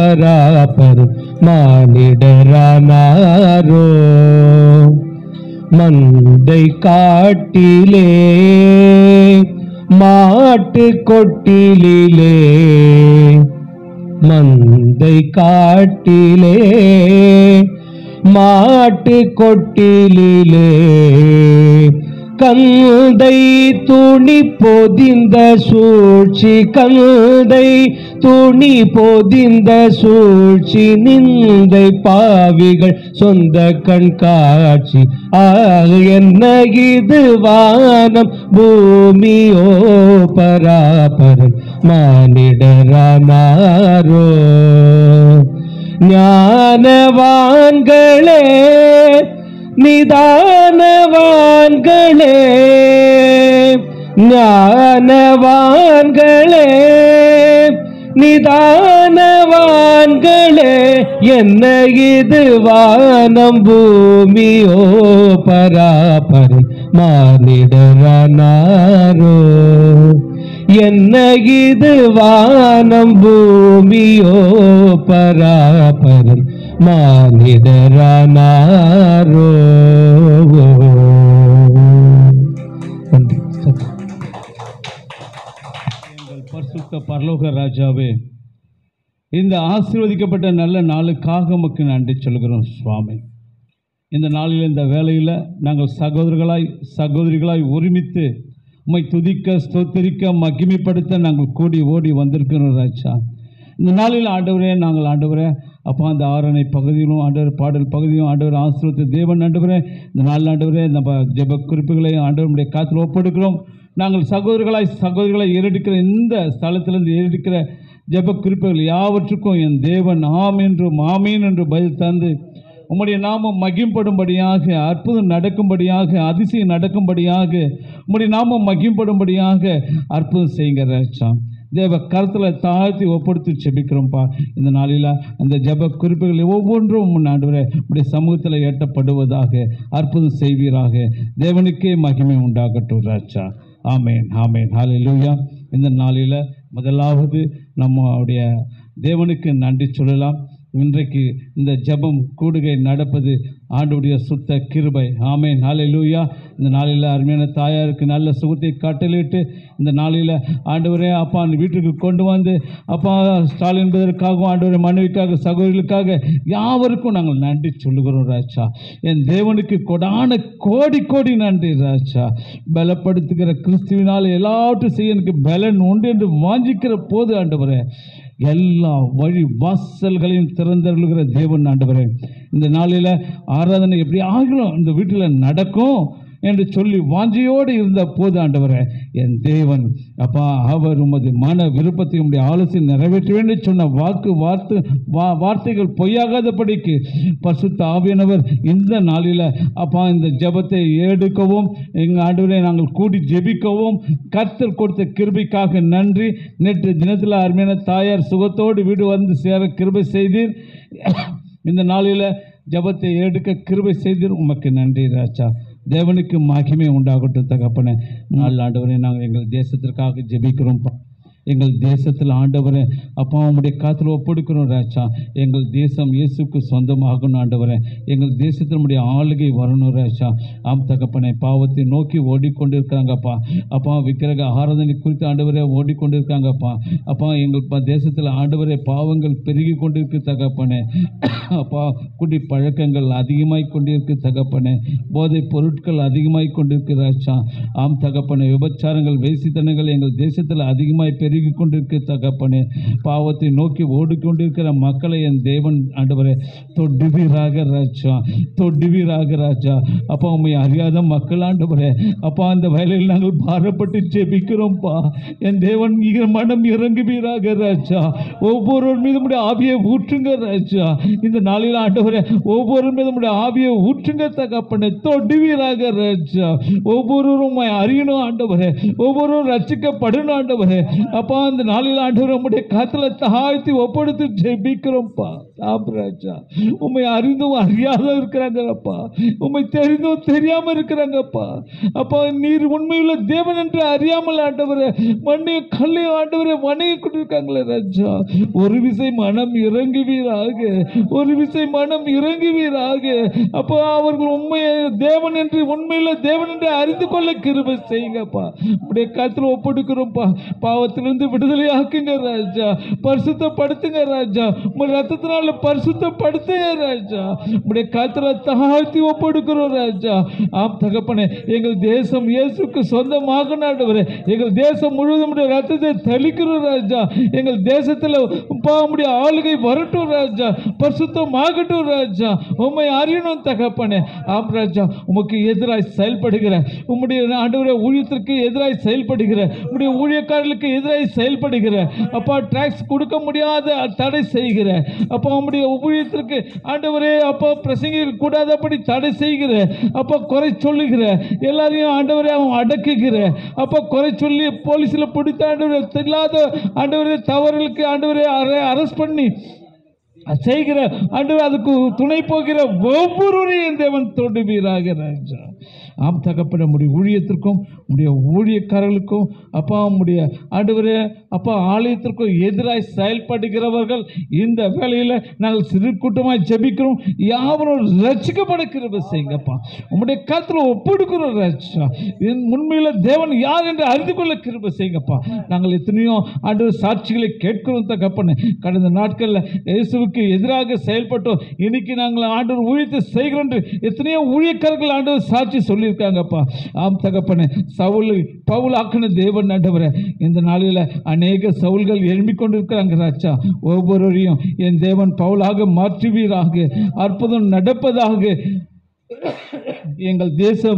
பராபரம் மானிடரானாரோ மந்தை காட்டிலே மாட்டு கொட்டிலே மந்தை காட்டிலே மாட்டு கொட்டிலே கந்தை துணி பொதிந்த சூழ்ச்சி கந்தை துணி பொதிந்த சூழ்ச்சி நிந்தை பாவிகள் சொந்த கண்காட்சி ஆக என்ன இது வானம் பூமியோ பராபரன் மானிடரானாரோ ஞானவான்களே நிதானவான்களே ஞானவான்களே நிதானவான்களே என்ன இது வானம் பூமியோ பராபரம் மானிடரானாரோ என்ன இது வானம் பூமியோ பராபரம் மானிடரானாரோ நன்றி எங்கள் பரிசுத்த பரலோக ராஜாவே இந்த ஆசீர்வதிக்கப்பட்ட நல்ல நாளுக்காக உமக்கு நன்றி சொல்கிறோம் சுவாமி இந்த நாளில் இந்த வேளையில் நாங்கள் சகோதரர்களாய் சகோதரிகளாய் ஒருமித்து உம்மை துதிக்க ஸ்தோத்திரிக்க மகிமைப்படுத்த நாங்கள் கூடி ஓடி வந்திருக்கிறோம் ராஜா இந்த நாளில் ஆண்டவரே நாங்கள் ஆண்டவரே அப்பா அந்த ஆரணை பகுதியிலும் ஆண்டவர் பாடல் பகுதியும் ஆண்டவர் ஆசிரியத்தை தேவன் ஆண்டவரே இந்த நாள் ஆண்டவரே நம்ம ஜெப குறிப்புகளை ஆண்டவருடைய காத்தில் ஒப்பெடுக்கிறோம் நாங்கள் சகோதரர்களாய் சகோதரிகளை ஏறெடுக்கிற இந்த ஸ்தலத்திலிருந்து ஏறெடுக்கிற ஜெப குறிப்புகள் யாவற்றுக்கும் என் தேவன் ஆம் என்றும் ஆமீன் என்று பதில் தந்து உம்முடைய நாமம் மகிம்படும்படியாக அற்புதம் நடக்கும்படியாக அதிசயம் நடக்கும்படியாக உம்முடைய நாமம் மகிம்படும்படியாக அற்புதம் செய்யுங்க ராஜா தேவ கருத்தில் தாழ்த்தி ஒப்படுத்தி செபிக்கிறோம்ப்பா இந்த நாளில் அந்த ஜெப குறிப்புகள் ஒவ்வொன்றும் உன் ஆண்டவரே உடைய சமூகத்தில் ஏற்றப்படுவதாக அற்புதம் செய்வீராக தேவனுக்கே மகிமை உண்டாகட்டும் ராஜா ஆமேன் ஆமேன் ஹalleluya இந்த நாளில் முதலாவது நம்முடைய தேவனுக்கு நன்றி சொல்லலாம் இன்றைக்கு இந்த ஜெபம் கூடுகை நடப்பது ஆண்டுடைய சுத்த கிருபை ஆமேன் ஹalleluya இந்த நாளில் அருமையான தாயாருக்கு நல்ல சுகத்தை கட்டளிட்டு இந்த நாளில் ஆண்டவரே அப்பா அந்த வீட்டுக்கு கொண்டு வந்து அப்பா ஸ்டாலின் என்பதற்காகவும் ஆண்டவரே மனைவிக்காக சகோதரிகளுக்காக யாவருக்கும் நாங்கள் நன்றி சொல்லுகிறோம் ராஜா என் தேவனுக்கு கொடான கோடி கோடி நன்றி ராஜா பலப்படுத்துகிற கிறிஸ்துவினால் எல்லாவற்றையும் செய்ய எனக்கு பலன் உண்டு என்று வாஞ்சிக்கிற போது ஆண்டவரே எல்லா வழி வாசல்களையும் திறந்தருளுகிற தேவன் ஆண்டவரே இந்த நாளில் ஆராதனை எப்படி ஆகணும் இந்த வீட்டில் நடக்கும் என்று சொல்லி வாஞ்சையோடு இருந்த போது ஆண்டவரே என் தேவன் அப்பா அவர் உமது மன விருப்பத்தை உம்முடைய ஆலோசனை நிறைவேற்ற வேண்டும் சொன்ன வாக்கு வார்த்தை வா வார்த்தைகள் பொய்யாகாதபடிக்கு பரிசுத்த ஆவியானவர் இந்த நாளில் அப்பா இந்த ஜெபத்தை எடுக்கவும் எங்கள் ஆண்டவரை நாங்கள் கூடி ஜெபிக்கவும் கர்த்தர் கொடுத்த கிருபைக்காக நன்றி நேற்று தினத்தில் அருமையான தாயார் சுகத்தோடு வீடு வந்து சேர கிருபை செய்தீர் இந்த நாளில் ஜெபத்தை எடுக்க கிருபை செய்தீர் உமக்கு நன்றி ராஜா தேவனுக்கு மகிமை உண்டாகட்டும் தகப்பனே நாள் ஆண்டவரே நாங்கள் எங்கள் தேசத்திற்காக ஜெபிக்கிறோம் எங்கள் தேசத்தில் ஆண்டவரே அப்பா உம்முடைய காத்தில் ஒப்படுக்கிறோம் ராஜா எங்கள் தேசம் இயேசுக்கு சொந்தமாகணும் ஆண்டவரே எங்கள் தேசத்தில் உம்முடைய ஆளுகை வரணும் ராஜா ஆம் தகப்பனே பாவத்தை நோக்கி ஓடிக்கொண்டிருக்காங்கப்பா அப்பா விக்கிரக ஆராதனை குறித்து ஆண்டவரே ஓடிக்கொண்டிருக்காங்கப்பா அப்பா எங்கள் ப- தேசத்தில் ஆண்டவரே பாவங்கள் பெருகி கொண்டிருக்கு தகப்பனே அப்பா குடி பழக்கங்கள் அதிகமாய் கொண்டிருக்கு தகப்பனே போதைப் பொருட்கள் அதிகமாய் கொண்டிருக்கு ராஜா ஆம் தகப்பனே விபச்சாரங்கள் வேசித்தனங்கள் எங்கள் தேசத்தில் அதிகமாய் பெருகி கொண்டிருக்கு தகப்பனே பாவத்தை நோக்கி ஓடிக்கொண்டிருக்கிற மக்களை என் தேவன் ஆண்டவரே தொடுவீராக ராஜா தொடுவீராக ராஜா அப்பா உண்மை அறியாத மக்கள் ஆண்டவரே அப்பா அந்த வேலையில் நாங்கள் பாரப்பட்டு ஜெபிக்கிறோம்ப்பா என் தேவன் இங்க மனம் இறங்குவீராக ராஜா ஒவ்வொருவர் மீதும் உடைய ஆவியை ஊற்றுங்க ராஜா இந்த நாளில் ஆண்டவரே ஒவ்வொரு மீதும் உடைய ஆவியை ஊற்றுங்க தகப்பனே தொடுவீராக ராஜா ஒவ்வொருவரும் உம்மை அறியணும் ஆண்டவரே ஒவ்வொருவரும் ரட்சிக்கப்படணும் ஆண்டவரே அப்பா அந்த நாளில் ஆண்டவர் உம்முடைய காத்துல தாழ்த்தி ஒப்படுத்து ஜெபிக்கிறோம்ப்பா ஆப்ராஜா உண்மை அறிந்தும் அறியாத இருக்கிறாங்கப்பா உண்மை தெரிந்தும் தெரியாம இருக்கிறாங்கப்பா அப்பா நீர் உண்மையுள்ள தேவன் என்று அறியாமல் ஆண்டவரே மண்ணையும் கல்லையும் ஆண்டவரை வணங்கி கொண்டிருக்காங்களே ராஜா ஒரு விசை மனம் இறங்குவீராக ஒரு விசை மனம் இறங்குவீராக அப்போ அவர்கள் உண்மையை தேவன் என்று உண்மையுள்ள தேவன் என்று அறிந்து கொள்ள கிருபை செய்யுங்கப்பா உடைய கருத்தில் ஒப்படுக்கிறோம்ப்பா பாவத்திலிருந்து விடுதலை ஆக்குங்க ராஜா பரிசுத்தப்படுத்துங்க ராஜா உங்க ரத்தத்தினால பரிசுத்தப்படுத்துங்க ராஜா உடைய கருத்தில் தாழ்த்தி ஒப்படுக்கிறோம் ராஜா ஆம் தகப்பனே எங்கள் தேசம் இயேசுக்கு சொந்தமாக நாடுவரே எங்கள் தேசம் முழுவதும் உடைய ரத்தத்தை தெளிக்கிறோம் ராஜா எங்கள் தேசத்தில் உடைய ஆளுகை வரட்டும் ராஜா பரிசுத்தமாகட்டும் ராஜா உண்மை அறியணும் தகப்பனே ஆம் ராஜா உமக்கு எதிராய் செயல்படுகிற உம்முடைய ஆண்டவரே ஊழியத்திற்கு எதிராய் செயல்படுகிற உம்முடைய ஊழியக்காரர்களுக்கு எதிராய் செயல்படுகிற அப்பா டாக்ஸ் கொடுக்க முடியாத தடை செய்கிற அப்பா உம்முடைய ஊழியத்திற்கு ஆண்டவரே அப்பா பிரசங்கிக்க கூடாதபடி தடை செய்கிற அப்பா குறை சொல்லுகிற எல்லாரையும் ஆண்டவரே அவன் அடக்குகிற அப்பா குறை சொல்லி போலீஸில் பிடித்த ஆண்டவரே இல்லாத ஆண்டவரே தவறுகளுக்கு ஆண்டவரே அரெஸ்ட் பண்ணி செய்கிற ஆண்டவர் அதுக்கு துணை போகிற ஒவ்வொருவரையும் தேவன் தொடுவீராக ராஜா ஆம் தகப்பட உடைய ஊழியத்திற்கும் உடைய ஊழியக்காரர்களுக்கும் அப்பா உம்முடைய ஆண்டவரே அப்பா ஆலயத்திற்கும் எதிராய் செயல்படுகிறவர்கள் இந்த வேலையில் நாங்கள் சிறு கூட்டமாய் ஜெபிக்கிறோம் யாவரும் ரட்சிக்கப்பட கிருபை செய்யுங்கப்பா உம்முடைய கருத்தில் ஒப்படுக்கிறோம் ராஜா என் உண்மையில் தேவன் யார் என்று அறிந்து கொள்ள கிருபை செய்யுங்கப்பா நாங்கள் எத்தனையோ ஆண்டவர் சாட்சிகளை கேட்கிறோம் தகப்பனே கடந்த நாட்களில் இயேசுவுக்கு எதிராக செயல்பட்டோம் இன்னைக்கு நாங்கள் ஆண்டவர் ஊழியத்தை செய்கிறோம் என்று எத்தனையோ ஊழியக்காரர்கள் ஆண்டவர் சாட்சி சொல்லியிருக்காங்கப்பா ஆம் தகப்பனே சவுல் பவுல் ஆக்கின தேவன் ஆண்டவரே இந்த நாளில் அநேக சவுல்கள் எழும்பிக் கொண்டிருக்கிறாங்க ராஜா ஒவ்வொருவரையும் என் தேவன் பவுலாக மாற்றுவீராக அற்புதம் நடப்பதாக எங்கள் தேசம்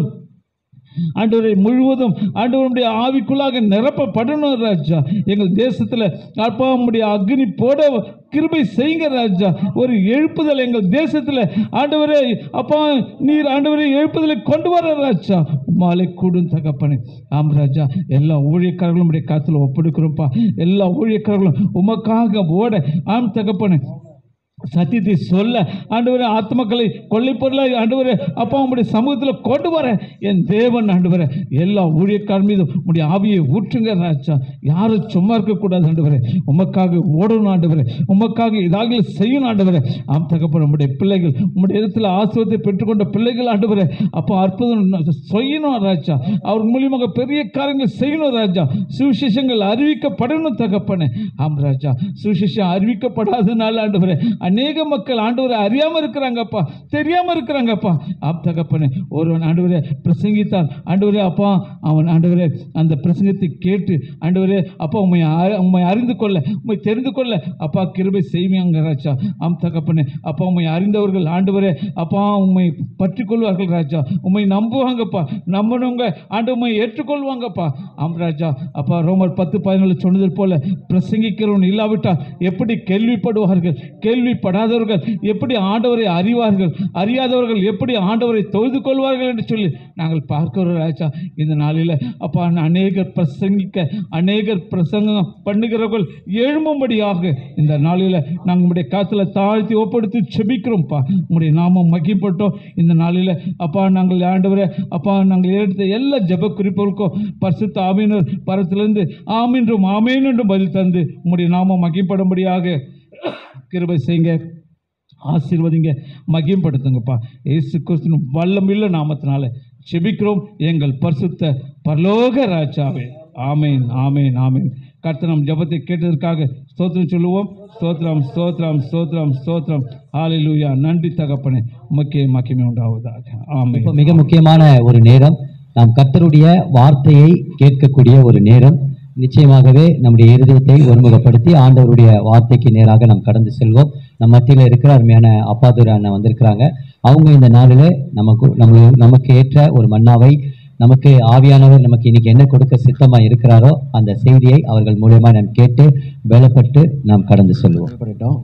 ஆண்டவரை முழுவதும் ஆண்டவருடைய ஆவிக்குள்ளாக நிரப்பப்படணும் ராஜா எங்கள் தேசத்தில் அப்பா உம்முடைய அக்னி போட கிருபை செய்யுங்க ராஜா ஒரு எழுப்புதல் எங்கள் தேசத்தில் ஆண்டவரே அப்பா நீர் ஆண்டவரை எழுப்புதலை கொண்டு வர ராஜா மாலை கூடும் தகப்பனே ஆம் ராஜா எல்லா ஊழியக்காரர்களும் உடைய காத்துல ஒப்பெடுக்கிறோம்ப்பா எல்லா ஊழியக்காரர்களும் உமக்காக ஓட ஆம் தகப்பனே சத்தியத்தை சொல்ல ஆண்டவரே ஆத்மக்களை கொள்ளை பொருளை ஆண்டவரே அப்பா உங்களுடைய சமூகத்தில் கொண்டு வர என் தேவன் ஆண்டவரே எல்லா ஊழியக்காரர் மீதும் உங்களுடைய ஆவியை ஊற்றுங்க ராஜா யாரும் சும்மா இருக்கக்கூடாது ஆண்டவரே உமக்காக ஓடணும் ஆண்டவரே உமக்காக இதாக செய்யணும் ஆண்டவரே ஆம் தகப்பன் உங்களுடைய பிள்ளைகள் உங்களுடைய இடத்துல ஆசிரியத்தை பெற்றுக்கொண்ட பிள்ளைகள் ஆண்டவரே அப்போ அற்புதம் செய்யணும் ராஜா அவர் மூலியமாக பெரிய காரியங்கள் செய்யணும் ராஜா சுவிசேஷங்கள் அறிவிக்கப்படணும் தகப்பனே ஆம் ராஜா சுவிசேஷம் அறிவிக்கப்படாதனால ஆண்டவரே அநேக மக்கள் ஆண்டவரை அறியாம இருக்கிறாங்கப்பா தெரியாம இருக்கிறாங்கப்பா ஆப் தகப்பனே ஒருவன் ஆண்டவரே பிரசங்கித்தான் ஆண்டவரே அப்பா அவன் ஆண்டவரே அந்த பிரசங்கத்தை கேட்டு ஆண்டவரே அப்பா உண்மை உண்மை அறிந்து கொள்ள உண்மை தெரிந்து கொள்ள அப்பா கிருபை செய்வாங்க ராஜா ஆம் தகப்பனே அப்பா உண்மை அறிந்தவர்கள் ஆண்டவரே அப்பா உண்மை பற்றி கொள்வார்கள் ராஜா உண்மை நம்புவாங்கப்பா நம்பணுங்க ஆண்டு உண்மை ஏற்றுக்கொள்வாங்கப்பா ஆம் ராஜா அப்பா ரோமர் பத்து பதினாலு சொன்னது போல பிரசங்கிக்கிறவன் இல்லாவிட்டால் எப்படி கேள்விப்படுவார்கள் கேள்விப்படாதவர்கள் எப்படி ஆண்டவரை அறிவார்கள் அறியாதவர்கள் எப்படி ஆண்டவரை தொழுது கொள்வார்கள் என்று சொல்லி நாங்கள் பார்க்கிறோம் ராஜா இந்த நாளில் அப்பா அநேகர் பிரசங்கிக்க அநேகர் பிரசங்கம் பண்ணுகிறவர்கள் எழும்பும்படியாக இந்த நாளில் நாங்கள் உங்களுடைய காத்துல தாழ்த்தி ஒப்படுத்தி செபிக்கிறோம்ப்பா உங்களுடைய நாமம் மகிப்பட்டோம் இந்த நாளில் அப்பா நாங்கள் ஆண்டவரை அப்பா நாங்கள் எடுத்த எல்லா ஜெப குறிப்புகளுக்கும் பரிசுத்த ஆமீனர் பரத்திலிருந்து ஆமீன்றும் ஆமீன் என்றும் பதில் தந்து உங்களுடைய நாமம் மகிப்படும்படியாக கிருபை செய்யுங்க ஆசீர்வதிங்க மகிம்படுத்துங்கப்பா இயேசு கிறிஸ்துவின் வல்லமில்ல நாமத்தினால செபிக்கிறோம் எங்கள் பரிசுத்த பரலோக ராஜாவே ஆமேன் ஆமேன் ஆமேன் கர்த்தனம் ஜெபத்தை கேட்டதற்காக ஸ்தோத்திரம் சொல்லுவோம் ஸ்தோத்திரம் ஸ்தோத்திரம் ஸ்தோத்திரம் ஸ்தோத்திரம் ஹalleluya நன்றி தகப்பனே உமக்கே மகிமை உண்டாவதாக ஆமென் இப்போ மிக முக்கியமான ஒரு நேரம் நாம் கர்த்தருடைய வார்த்தையை கேட்கக்கூடிய ஒரு நேரம் நிச்சயமாகவே நம்முடைய இருதயத்தை ஒருமுகப்படுத்தி ஆண்டவருடைய வார்த்தைக்கு நேராக நாம் கடந்து செல்வோம் நம்ம மத்தியில் இருக்கிற அருமையான அப்பாதுரை அண்ணன் வந்திருக்கிறாங்க அவங்க இந்த நாளில் நமக்கு நம்ம நமக்கு ஏற்ற ஒரு மன்னாவை நமக்கு ஆவியானவர் நமக்கு இன்னைக்கு என்ன கொடுக்க சித்தமா இருக்கிறாரோ அந்த செய்தியை அவர்கள் மூலியமா நாம் கேட்டு பலப்பட்டு நாம் கடந்து செல்வோம் பண்ணிட்டோம்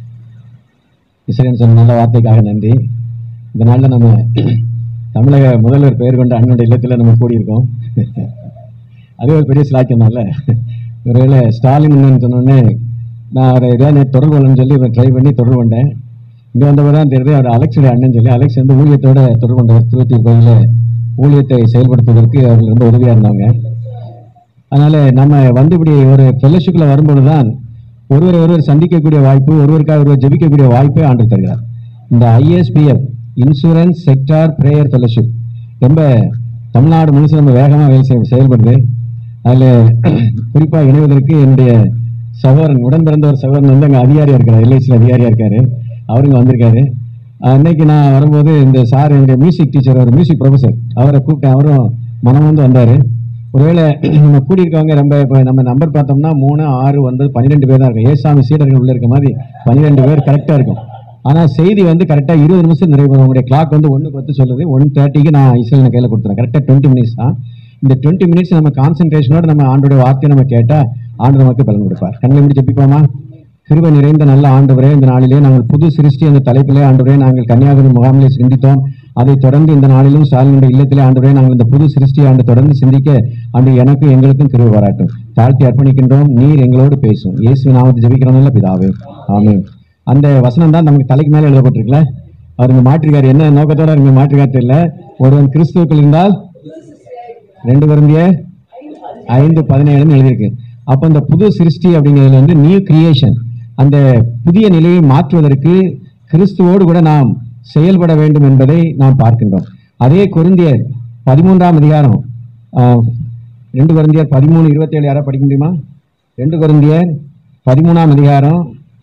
இஸ்ரேல் சொன்ன நல்ல வார்த்தைக்காக நன்றி இந்த நாளில் நம்ம தமிழக முதல்வர் பெயர் கொண்ட அண்ணனுடைய இல்லத்தில் நம்ம கூடியிருக்கோம் அது ஒரு பெரிய சிலாக்கியம் தான்ல ஒருவேளை ஸ்டாலின் என்னன்னு சொன்னோடனே நான் அவரை ஏதாவது நேத்து தொடர்பு கொள்ளணும்னு சொல்லி ட்ரை பண்ணி தொடர்பு கொண்டேன் இங்கே வந்தவர் தான் தெரியுது அவர் அலெக்ஸுடைய அண்ணன் சொல்லி அலெக்ஸ் வந்து ஊழியத்தோட தொடர்பு கொண்டவர் திருவத்தூர் கோயிலில் ஊழியத்தை செயல்படுத்துவதற்கு அவர்கள் ரொம்ப உதவியாக இருந்தாங்க அதனால நம்ம வந்து இப்படி ஒரு ஃபெல்லோஷிப்பில் வரும்பொழுது தான் ஒருவரை ஒருவர் சந்திக்கக்கூடிய வாய்ப்பு ஒருவருக்காக ஒருவர் ஜெபிக்கக்கூடிய வாய்ப்பை ஆண்டு தருகிறார் இந்த ISPF insurance sector prayer fellowship ரொம்ப தமிழ்நாடு முழுசும் நம்ம வேகமாக வேலை செய்ய செயல்படுது அதில் குறிப்பாக இணைவதற்கு என்னுடைய சகோதரன் உடன் பிறந்த ஒரு சகோதரன் வந்து அங்கே அதிகாரியாக இருக்கார் எல்ஐசியில் அதிகாரியாக இருக்காரு அவருங்க வந்திருக்காரு அன்னைக்கு நான் வரும்போது இந்த சார் எங்கள் மியூசிக் டீச்சர் ஒரு மியூசிக் ப்ரொஃபஸர் அவரை கூப்பிட்டேன் அவரும் மனம் வந்து வந்தார் ஒருவேளை நம்ம கூடியிருக்கவங்க ரொம்ப இப்போ நம்ம நம்பர் பார்த்தோம்னா மூணு ஆறு ஒன்பது பன்னிரெண்டு பேர் தான் இருக்கும் ஏசாமி சீடர்கள் உள்ள இருக்க மாதிரி பன்னிரெண்டு பேர் கரெக்டாக இருக்கும் ஆனால் செய்தி வந்து கரெக்டாக இருபது நிமிஷம் நிறைவு உங்களுடைய கிளாக் வந்து ஒன்று பத்து சொல்லுது ஒன் தேர்ட்டிக்கு நான் இஸ்ரேல் கையில் கொடுத்துறேன் கரெக்டாக டுவெண்ட்டி மினிட்ஸ் தான் இந்த டுவெண்ட்டி மினிட்ஸ் நம்ம கான்சென்ட்ரேஷனோட நம்ம ஆண்டோடைய வார்த்தையை நம்ம கேட்டால் ஆண்டு நமக்கு பலன் கொடுப்பார் கண்ணில் எப்படி ஜெபிப்போமா கிருபை நிறைந்த நல்ல ஆண்டவரே இந்த நாளிலே நாங்கள் புது சிருஷ்டி என்ற தலைப்பிலே ஆண்டவரே நாங்கள் கன்னியாகுமரி முகாமிலே சிந்தித்தோம் அதைத் தொடர்ந்து இந்த நாளிலும் சாலினுடைய இல்லத்திலே ஆண்டவரே நாங்கள் இந்த புது சிருஷ்டி ஆண்டு தொடர்ந்து சிந்திக்க ஆண்டு எனக்கும் எங்களுக்கும் கிருபை பாராட்டும் தாழ்த்தி அர்ப்பணிக்கின்றோம் நீர் எங்களோடு பேசும் இயேசு நாமத்தை ஜெபிக்கிறோம்ல பிதாவே ஆமென் அந்த வசனம் தான் நமக்கு தலைக்கு மேலே எழுதப்பட்டிருக்குல்ல அவர் இங்க மாற்றிருக்காரு என்ன நோக்கத்தோட இங்க மாற்றிருக்காரு தெரியல ஒருவன் கிறிஸ்துவுக்குள் இருந்தால் ரெண்டு வருந்திய ஐந்து பதினேழுன்னு எழுதியிருக்கு அப்போ இந்த புது சிருஷ்டி அப்படிங்கிறதுல வந்து நியூ கிரியேஷன் அந்த புதிய நிலையை மாற்றுவதற்கு கிறிஸ்துவோடு கூட நாம் செயல்பட வேண்டும் என்பதை நாம் பார்க்கின்றோம் அதே கொரிந்தியர் பதிமூன்றாம் அதிகாரம் ஆஹ், ரெண்டு கொரிந்தியர் பதிமூணு இருபத்தேழு யாராவது படிக்க முடியுமா ரெண்டு கொரிந்தியர் பதிமூணாம் அதிகாரம்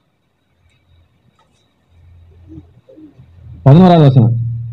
பதினோராவது வசனம்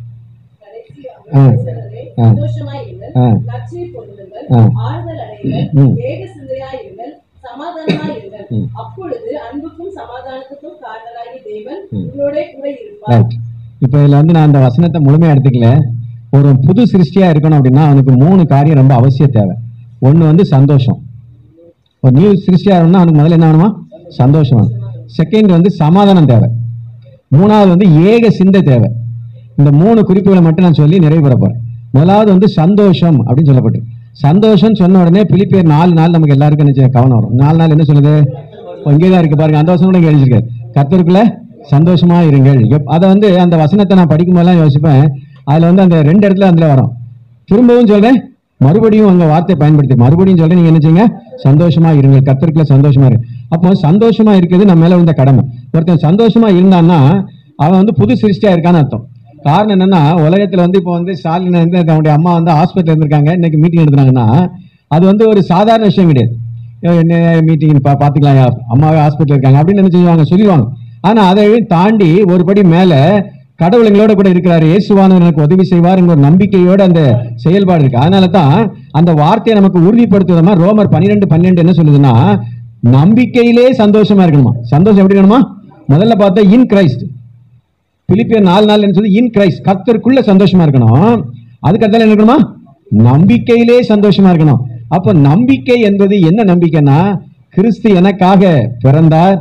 ஆ ஆ சந்தோஷமாயிருங்கள் ஆ. நற்செய்தி கொள்ளுங்கள் ஆ. ஆறுதல் அடையுங்கள் ம். ஏக சிந்தையாயிருங்கள் சமாதானமாயிருங்கள் அப்பொழுது அன்புக்கும் சமாதானத்துக்கும் காரணராகிய தேவன் உங்களோட கூட இருப்பார் ரைட் இப்போ இதில் வந்து நான் அந்த வசனத்தை முழுமையாக எடுத்துக்கல ஒரு புது சிருஷ்டியாக இருக்கணும் அப்படின்னா அவனுக்கு மூணு காரியம் ரொம்ப அவசிய தேவை ஒன்று வந்து சந்தோஷம் ஒரு நியூ சிருஷ்டியாக இருக்கணும்னா அவனுக்கு முதல்ல என்ன வேணுமா சந்தோஷம் வேணும் செகண்ட் வந்து சமாதானம் தேவை மூணாவது வந்து ஏக சிந்தை தேவை இந்த மூணு குறிப்புகளை மட்டும் நான் சொல்லி நிறைவு பெற போறேன் முதலாவது வந்து சந்தோஷம் அப்படின்னு சொல்லப்பட்டு சந்தோஷம் சொன்ன உடனே பிலிப்பியர் நாலு நாள் நமக்கு எல்லாருக்கும் என்ன செய்ய கவனம் வரும் நாலு நாள் என்ன சொல்லுது இங்கே தான் இருக்கு பாருங்க அந்த வசனம் கூட இங்கே எழுதியிருக்காரு கர்த்தருக்குள்ள சந்தோஷமா இருங்கள் எப்- அதை வந்து அந்த வசனத்தை நான் படிக்கும் போதெல்லாம் யோசிப்பேன் அதுல வந்து அந்த ரெண்டு இடத்துல அதுல வரும் திரும்பவும் சொல்றேன் மறுபடியும் உங்க வார்த்தை பயன்படுத்தி மறுபடியும் சொல்றேன் நீங்க என்ன செய்யுங்க சந்தோஷமா இருங்க கத்திரக்குள்ள சந்தோஷமா இருக்கு அப்போ சந்தோஷமா இருக்கிறது நம்ம மேல வந்த கடமை ஒருத்தன் சந்தோஷமா இருந்தான்னா அவன் வந்து புது சிருஷ்டியா இருக்கான்னு அர்த்தம் காரணம் என்னன்னா உலகத்துல வந்து இப்போ வந்து ஸ்டாலின் வந்து அவனுடைய அம்மா வந்து ஹாஸ்பிட்டல் இருந்திருக்காங்க இன்னைக்கு மீட்டிங் எடுத்துனாங்கன்னா அது வந்து ஒரு சாதாரண விஷயம் கிடையாது ஏய், என்ன மீட்டிங் பா பார்த்துக்கலாம் யா, அம்மாவே ஹாஸ்பிட்டல் இருக்காங்க அப்படின்னு என்ன செய்வாங்க சொல்லிடுவாங்க ஆனா அதை தாண்டி ஒரு படி மேல கடவுள் எங்களோட கூட இருக்கிறாரு இயேசுவானவர் எனக்கு உதவி செய்வாருங்கிற ஒரு நம்பிக்கையோட அந்த செயல்பாடு இருக்கு அதனால தான் அந்த வார்த்தையை நமக்கு உறுதிப்படுத்துவதமா ரோமர் பன்னிரெண்டு பன்னெண்டு என்ன சொல்லுதுன்னா நம்பிக்கையிலே சந்தோஷமா இருக்கணுமா சந்தோஷம் எப்படி இருக்கணுமா முதல்ல பார்த்தா இன் கிரைஸ்ட் பிலிப்பியர் நாலு நாள் சொல்லி இன் கிரைஸ்ட் கர்த்தருக்குள்ள சந்தோஷமா இருக்கணும் அதுக்கு அடுத்தால என்ன இருக்கணுமா நம்பிக்கையிலே சந்தோஷமா இருக்கணும் அப்ப நம்பிக்கை என்பது என்ன நம்பிக்கைன்னா கிறிஸ்து எனக்காக பிறந்தார்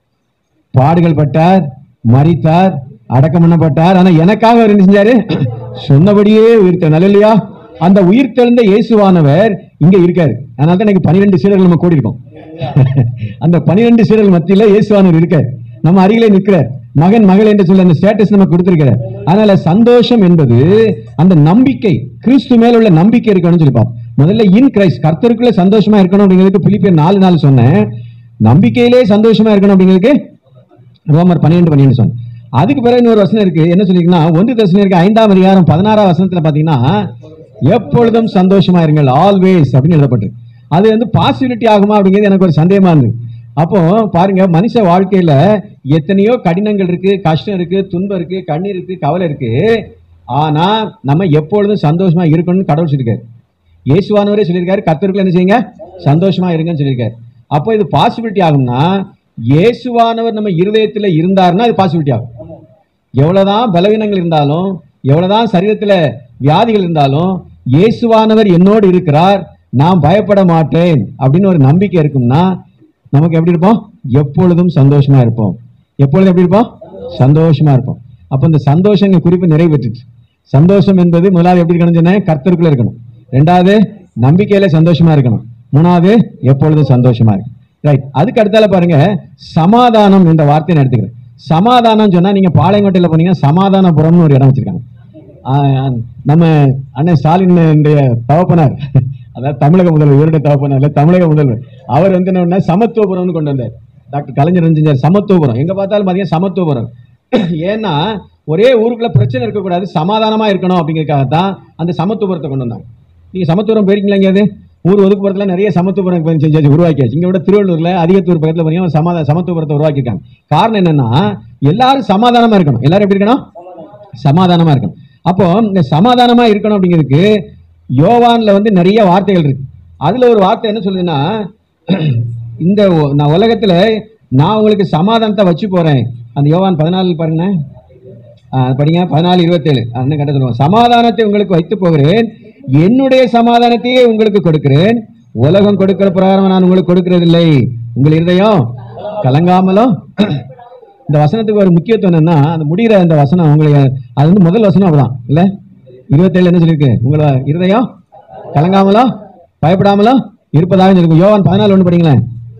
பாடுகள் பட்டார் மரித்தார் அடக்கம் பண்ணப்பட்டார் ஆனா எனக்காக அவர் என்ன செஞ்சாரு சொன்னபடியே உயிர்த்த இல்லையா அந்த உயிர்த்தெழுந்த இயேசுவானவர் இங்க இருக்காரு அதனால தான் எனக்கு பனிரெண்டு சீடர்கள் நம்ம கூடி இருக்கோம் அந்த பனிரெண்டு சீடர்கள் மத்தியில இயேசுவானவர் இருக்கார் நம்ம அருகிலே நிற்கிறார் மகன் மகள் என்று சொல்லி அந்த ஸ்டேட்டஸ் நம்ம கொடுத்திருக்கிறார் அதனால சந்தோஷம் என்பது அந்த நம்பிக்கை கிறிஸ்து மேல உள்ள நம்பிக்கை இருக்கணும்னு சொல்லி பார்ப்போம் முதல்ல இன் கிரைஸ்ட் கர்த்தருக்குள்ள சந்தோஷமா இருக்கணும் அப்படிங்கிறதுக்கு பிலிப்பியர் நாலு நாள் சொன்னேன் நம்பிக்கையிலே சந்தோஷமா இருக்கணும் அப்படிங்கிறதுக்கு ரோமர் பன்னிரெண்டு பன்னிரெண்டு சொன்னேன் அதுக்கு பிறகு இன்னொரு வசனம் இருக்கு என்ன சொல்லிருக்குன்னா ஒன்று தசனம் இருக்கு ஐந்தாம் அதிகாரம் பதினாறாம் வசனத்துல பாத்தீங்கன்னா எப்பொழுதும் சந்தோஷமா இருங்கள் ஆல்வேஸ் அப்படின்னு எழுதப்பட்டிருக்கு அது வந்து பாசிபிலிட்டி ஆகுமா அப்படிங்கிறது எனக்கு ஒரு சந்தேகமா இருந்தது அப்போ பாருங்க மனுஷ வாழ்க்கையில எத்தனையோ கடினங்கள் இருக்கு கஷ்டம் இருக்கு துன்பம் இருக்கு கண்ணீர் இருக்கு கவலை இருக்கு ஆனா நம்ம எப்பொழுதும் சந்தோஷமா இருக்கணும்னு கடவுள் சொல்லியிருக்காரு இயேசுவானவரே சொல்லியிருக்காரு கத்தருக்குள்ள என்ன செய்யுங்க சந்தோஷமா இருங்கன்னு சொல்லியிருக்காரு அப்போ இது பாசிபிலிட்டி ஆகும்னா இயேசுவானவர் நம்ம இருதயத்துல இருந்தாருன்னா இது பாசிபிலிட்டி ஆகும் எவ்வளவுதான் பலவீனங்கள் இருந்தாலும் எவ்வளவுதான் சரீரத்துல வியாதிகள் இருந்தாலும் இயேசுவானவர் என்னோடு இருக்கிறார் நான் பயப்பட மாட்டேன் அப்படின்னு ஒரு நம்பிக்கை இருக்கும்னா நமக்கு எப்படி இருப்போம் எப்பொழுதும் சந்தோஷமா இருப்போம் எப்பொழுதும் எப்படி இருப்போம் சந்தோஷமா இருப்போம் அப்போ இந்த சந்தோஷம் இங்க குறிப்பு நிறைவேற்றுச்சு சந்தோஷம் என்பது முதலாவது எப்படி இருக்கணும் சொன்னேன் கர்த்தருக்குள்ள இருக்கணும் ரெண்டாவது நம்பிக்கையில சந்தோஷமா இருக்கணும் மூணாவது எப்பொழுதும் சந்தோஷமா இருக்கு ரைட் அதுக்கு அடுத்தால பாருங்க சமாதானம் என்ற வார்த்தையை நான் எடுத்துக்கிறேன் சமாதானம் சொன்னா நீங்க பாளையங்கோட்டையில போனீங்கன்னா சமாதானபுரம்னு ஒரு இடம் வச்சிருக்காங்க ஆஹ் நம்ம அண்ணன் ஸ்டாலின் தகப்பனார் அதாவது தமிழக முதல்வர் இவருடைய தகப்பனார் இல்ல தமிழக முதல்வர் அவர் வந்து என்ன சமத்துவபுரம்னு கொண்டு வந்தார் டாக்டர் கலைஞர் வந்து செஞ்சார் சமத்துவபுரம் எங்க பார்த்தாலும் பாத்தீங்கன்னா சமத்துவபுரம் ஏன்னா ஒரே ஊருக்குள்ள பிரச்சனை இருக்கக்கூடாது சமாதானமா இருக்கணும் அப்படிங்கறதுக்காக தான் அந்த சமத்துவபுரத்தை கொண்டு வந்தாங்க நீங்க சமத்துவபுரம் போயிருக்கீங்களா எங்கேயாவது ஊர் ஒதுக்குப்புறத்துல நிறைய சமத்துவபுரம் இப்ப செஞ்சாச்சு உருவாக்கியாச்சு இங்க விட திருவள்ளூர்ல அதிகத்தூர் பக்கத்துல பாத்தீங்கன்னா சமாதா சமத்துவபுரத்தை உருவாக்கியிருக்காங்க காரணம் என்னன்னா எல்லாரும் சமாதானமா இருக்கணும் எல்லாரும் எப்படி இருக்கணும் சமாதானமா இருக்கணும் அப்போ இந்த சமாதானமா இருக்கணும் அப்படிங்கிறதுக்கு யோவான்ல வந்து நிறைய வார்த்தைகள் இருக்கு அதுல ஒரு வார்த்தை என்ன சொல்லுதுன்னா இந்த ஒ- நான் உலகத்துல நான் உங்களுக்கு சமாதானத்தை வச்சு போறேன் அந்த யோவான் பதினாலு பாருங்க ஆ, படிங்க பதினாலு இருபத்தேழு அண்ணன் கட்ட சொல்லுவோம் சமாதானத்தை உங்களுக்கு வைத்து போகிறேன் என்னுடைய சமாதானத்தையே உங்களுக்கு கொடுக்கிறேன் உலகம் கொடுக்கிற பிரகாரம் நான் உங்களுக்கு கொடுக்கிறதில்லை உங்கள் இருதயம் கலங்காமலும் இந்த வசனத்துக்கு ஒரு முக்கியத்துவம் என்னன்னா அந்த முடிகிற அந்த வசனம் உங்களுக்கு அது வந்து முதல் வசனம் அப்படிதான் இல்ல இருபத்தேழு என்ன சொல்லியிருக்கு உங்களோட இருதயம் கலங்காமலோ பயப்படாமலோ இருப்பதாக சொல்லிருக்கும் யோவான் பதினாலு ஒன்று படிங்களேன்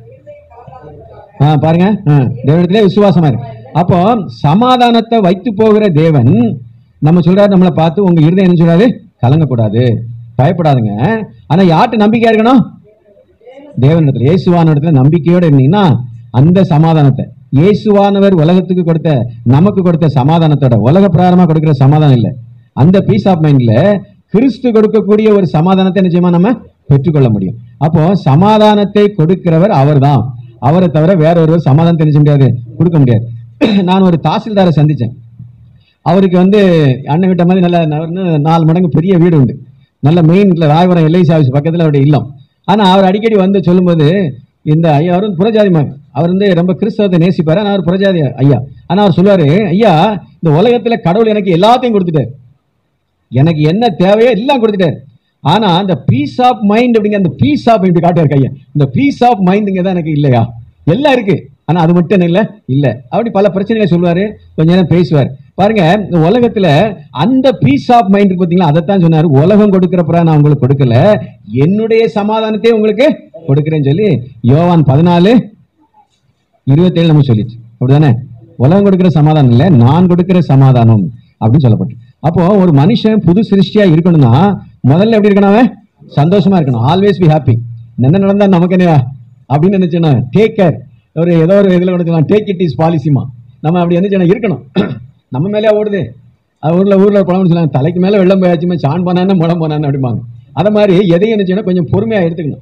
ஆ பாருங்க ஆ, தேவனிடத்திலே விசுவாசமா இருக்கு அப்போ சமாதானத்தை வைத்து போகிற தேவன் நம்ம சொல்றாரு நம்மளை பார்த்து உங்க இருதயம் என்ன சொல்றாரு கலங்கக்கூடாது பயப்படாதுங்க ஆனா யார்கிட்ட நம்பிக்கையா இருக்கணும் தேவனிடத்துல இயேசுவான இடத்துல நம்பிக்கையோட இருந்தீங்கன்னா அந்த சமாதானத்தை இயேசுவானவர் உலகத்துக்கு கொடுத்த நமக்கு கொடுத்த சமாதானத்தோட உலக பிரகாரமா கொடுக்கிற சமாதானம் இல்லை அந்த பீஸ் ஆஃப் மைண்ட்ல கிறிஸ்து கொடுக்கக்கூடிய ஒரு சமாதானத்தை நிச்சயமா நம்ம பெற்றுக்கொள்ள முடியும் அப்போ சமாதானத்தை கொடுக்கிறவர் அவர்தான் அவரை தவிர வேற ஒருவர் சமாதானத்தை நினைச்ச முடியாது கொடுக்க முடியாது நான் ஒரு தாசில்தாரை சந்திச்சேன் அவருக்கு வந்து அண்ணன் விட்ட மாதிரி நல்ல ந- நாலு மடங்கு பெரிய வீடு உண்டு நல்ல மெயின்ல ராயபுரம் எல்ஐசி ஆஃபீஸ் பக்கத்தில் அவருடைய இல்லம் ஆனால் அவர் அடிக்கடி வந்து சொல்லும்போது இந்த ஐயா அவர் வந்து புறஜாதி மகன் அவர் வந்து ரொம்ப கிறிஸ்தவத்தை நேசிப்பாரு ஆனால் அவர் புறஜாதி ஐயா ஆனால் அவர் சொல்லுவாரு ஐயா இந்த உலகத்துல கடவுள் எனக்கு எல்லாத்தையும் கொடுத்துட்டார் எனக்கு என்ன தேவையோ எல்லாம் கொடுத்துட்டாரு ஆனா அந்த பீஸ் ஆஃப் மைண்ட் அப்படிங்கிற அந்த பீஸ் ஆஃப் இப்படி காட்டுவார் கையா இந்த பீஸ் ஆஃப் மைண்டுங்க தான் எனக்கு இல்லையா எல்லாம் இருக்கு ஆனா அது மட்டும் என்ன இல்ல இல்ல அப்படி பல பிரச்சனைகளை சொல்லுவாரு கொஞ்ச நேரம் பேசுவார் பாருங்க இந்த உலகத்துல அந்த பீஸ் ஆஃப் மைண்ட் பாத்தீங்களா அதைத்தான் சொன்னாரு உலகம் கொடுக்கிறப்ப நான் உங்களுக்கு கொடுக்கல என்னுடைய சமாதானத்தை உங்களுக்கு கொடுக்கிறேன்னு சொல்லி யோவான் பதினாலு இருபத்தேழு நம்ம சொல்லிச்சு அப்படிதானே உலகம் கொடுக்கிற சமாதானம் இல்ல நான் கொடுக்கிற சமாதானம் அப்படின்னு சொல்லப்பட்டு அப்போ ஒரு மனுஷன் புது சிருஷ்டியா இருக்கணும்னா முதல்ல எப்படி இருக்கணும் அவன் சந்தோஷமா இருக்கணும் ஆல்வேஸ் பி ஹாப்பி என்ன நடந்தா நமக்கு என்ன அப்படின்னு நினைச்சேன்னா டேக் கேர் ஒரு ஏதோ ஒரு இதுல கூட டேக் இட் இஸ் பாலிசிமா நம்ம அப்படி என்ன இருக்கணும் நம்ம மேலே ஓடுது அது ஊர்ல ஊர்ல பழம் சொல்லாங்க தலைக்கு மேல வெள்ளம் போயாச்சுமே சான் போனான்னு முளம் போனான்னு அப்படிம்பாங்க அதை மாதிரி எதையும் என்ன செய்யணும் கொஞ்சம் பொறுமையா எடுத்துக்கணும்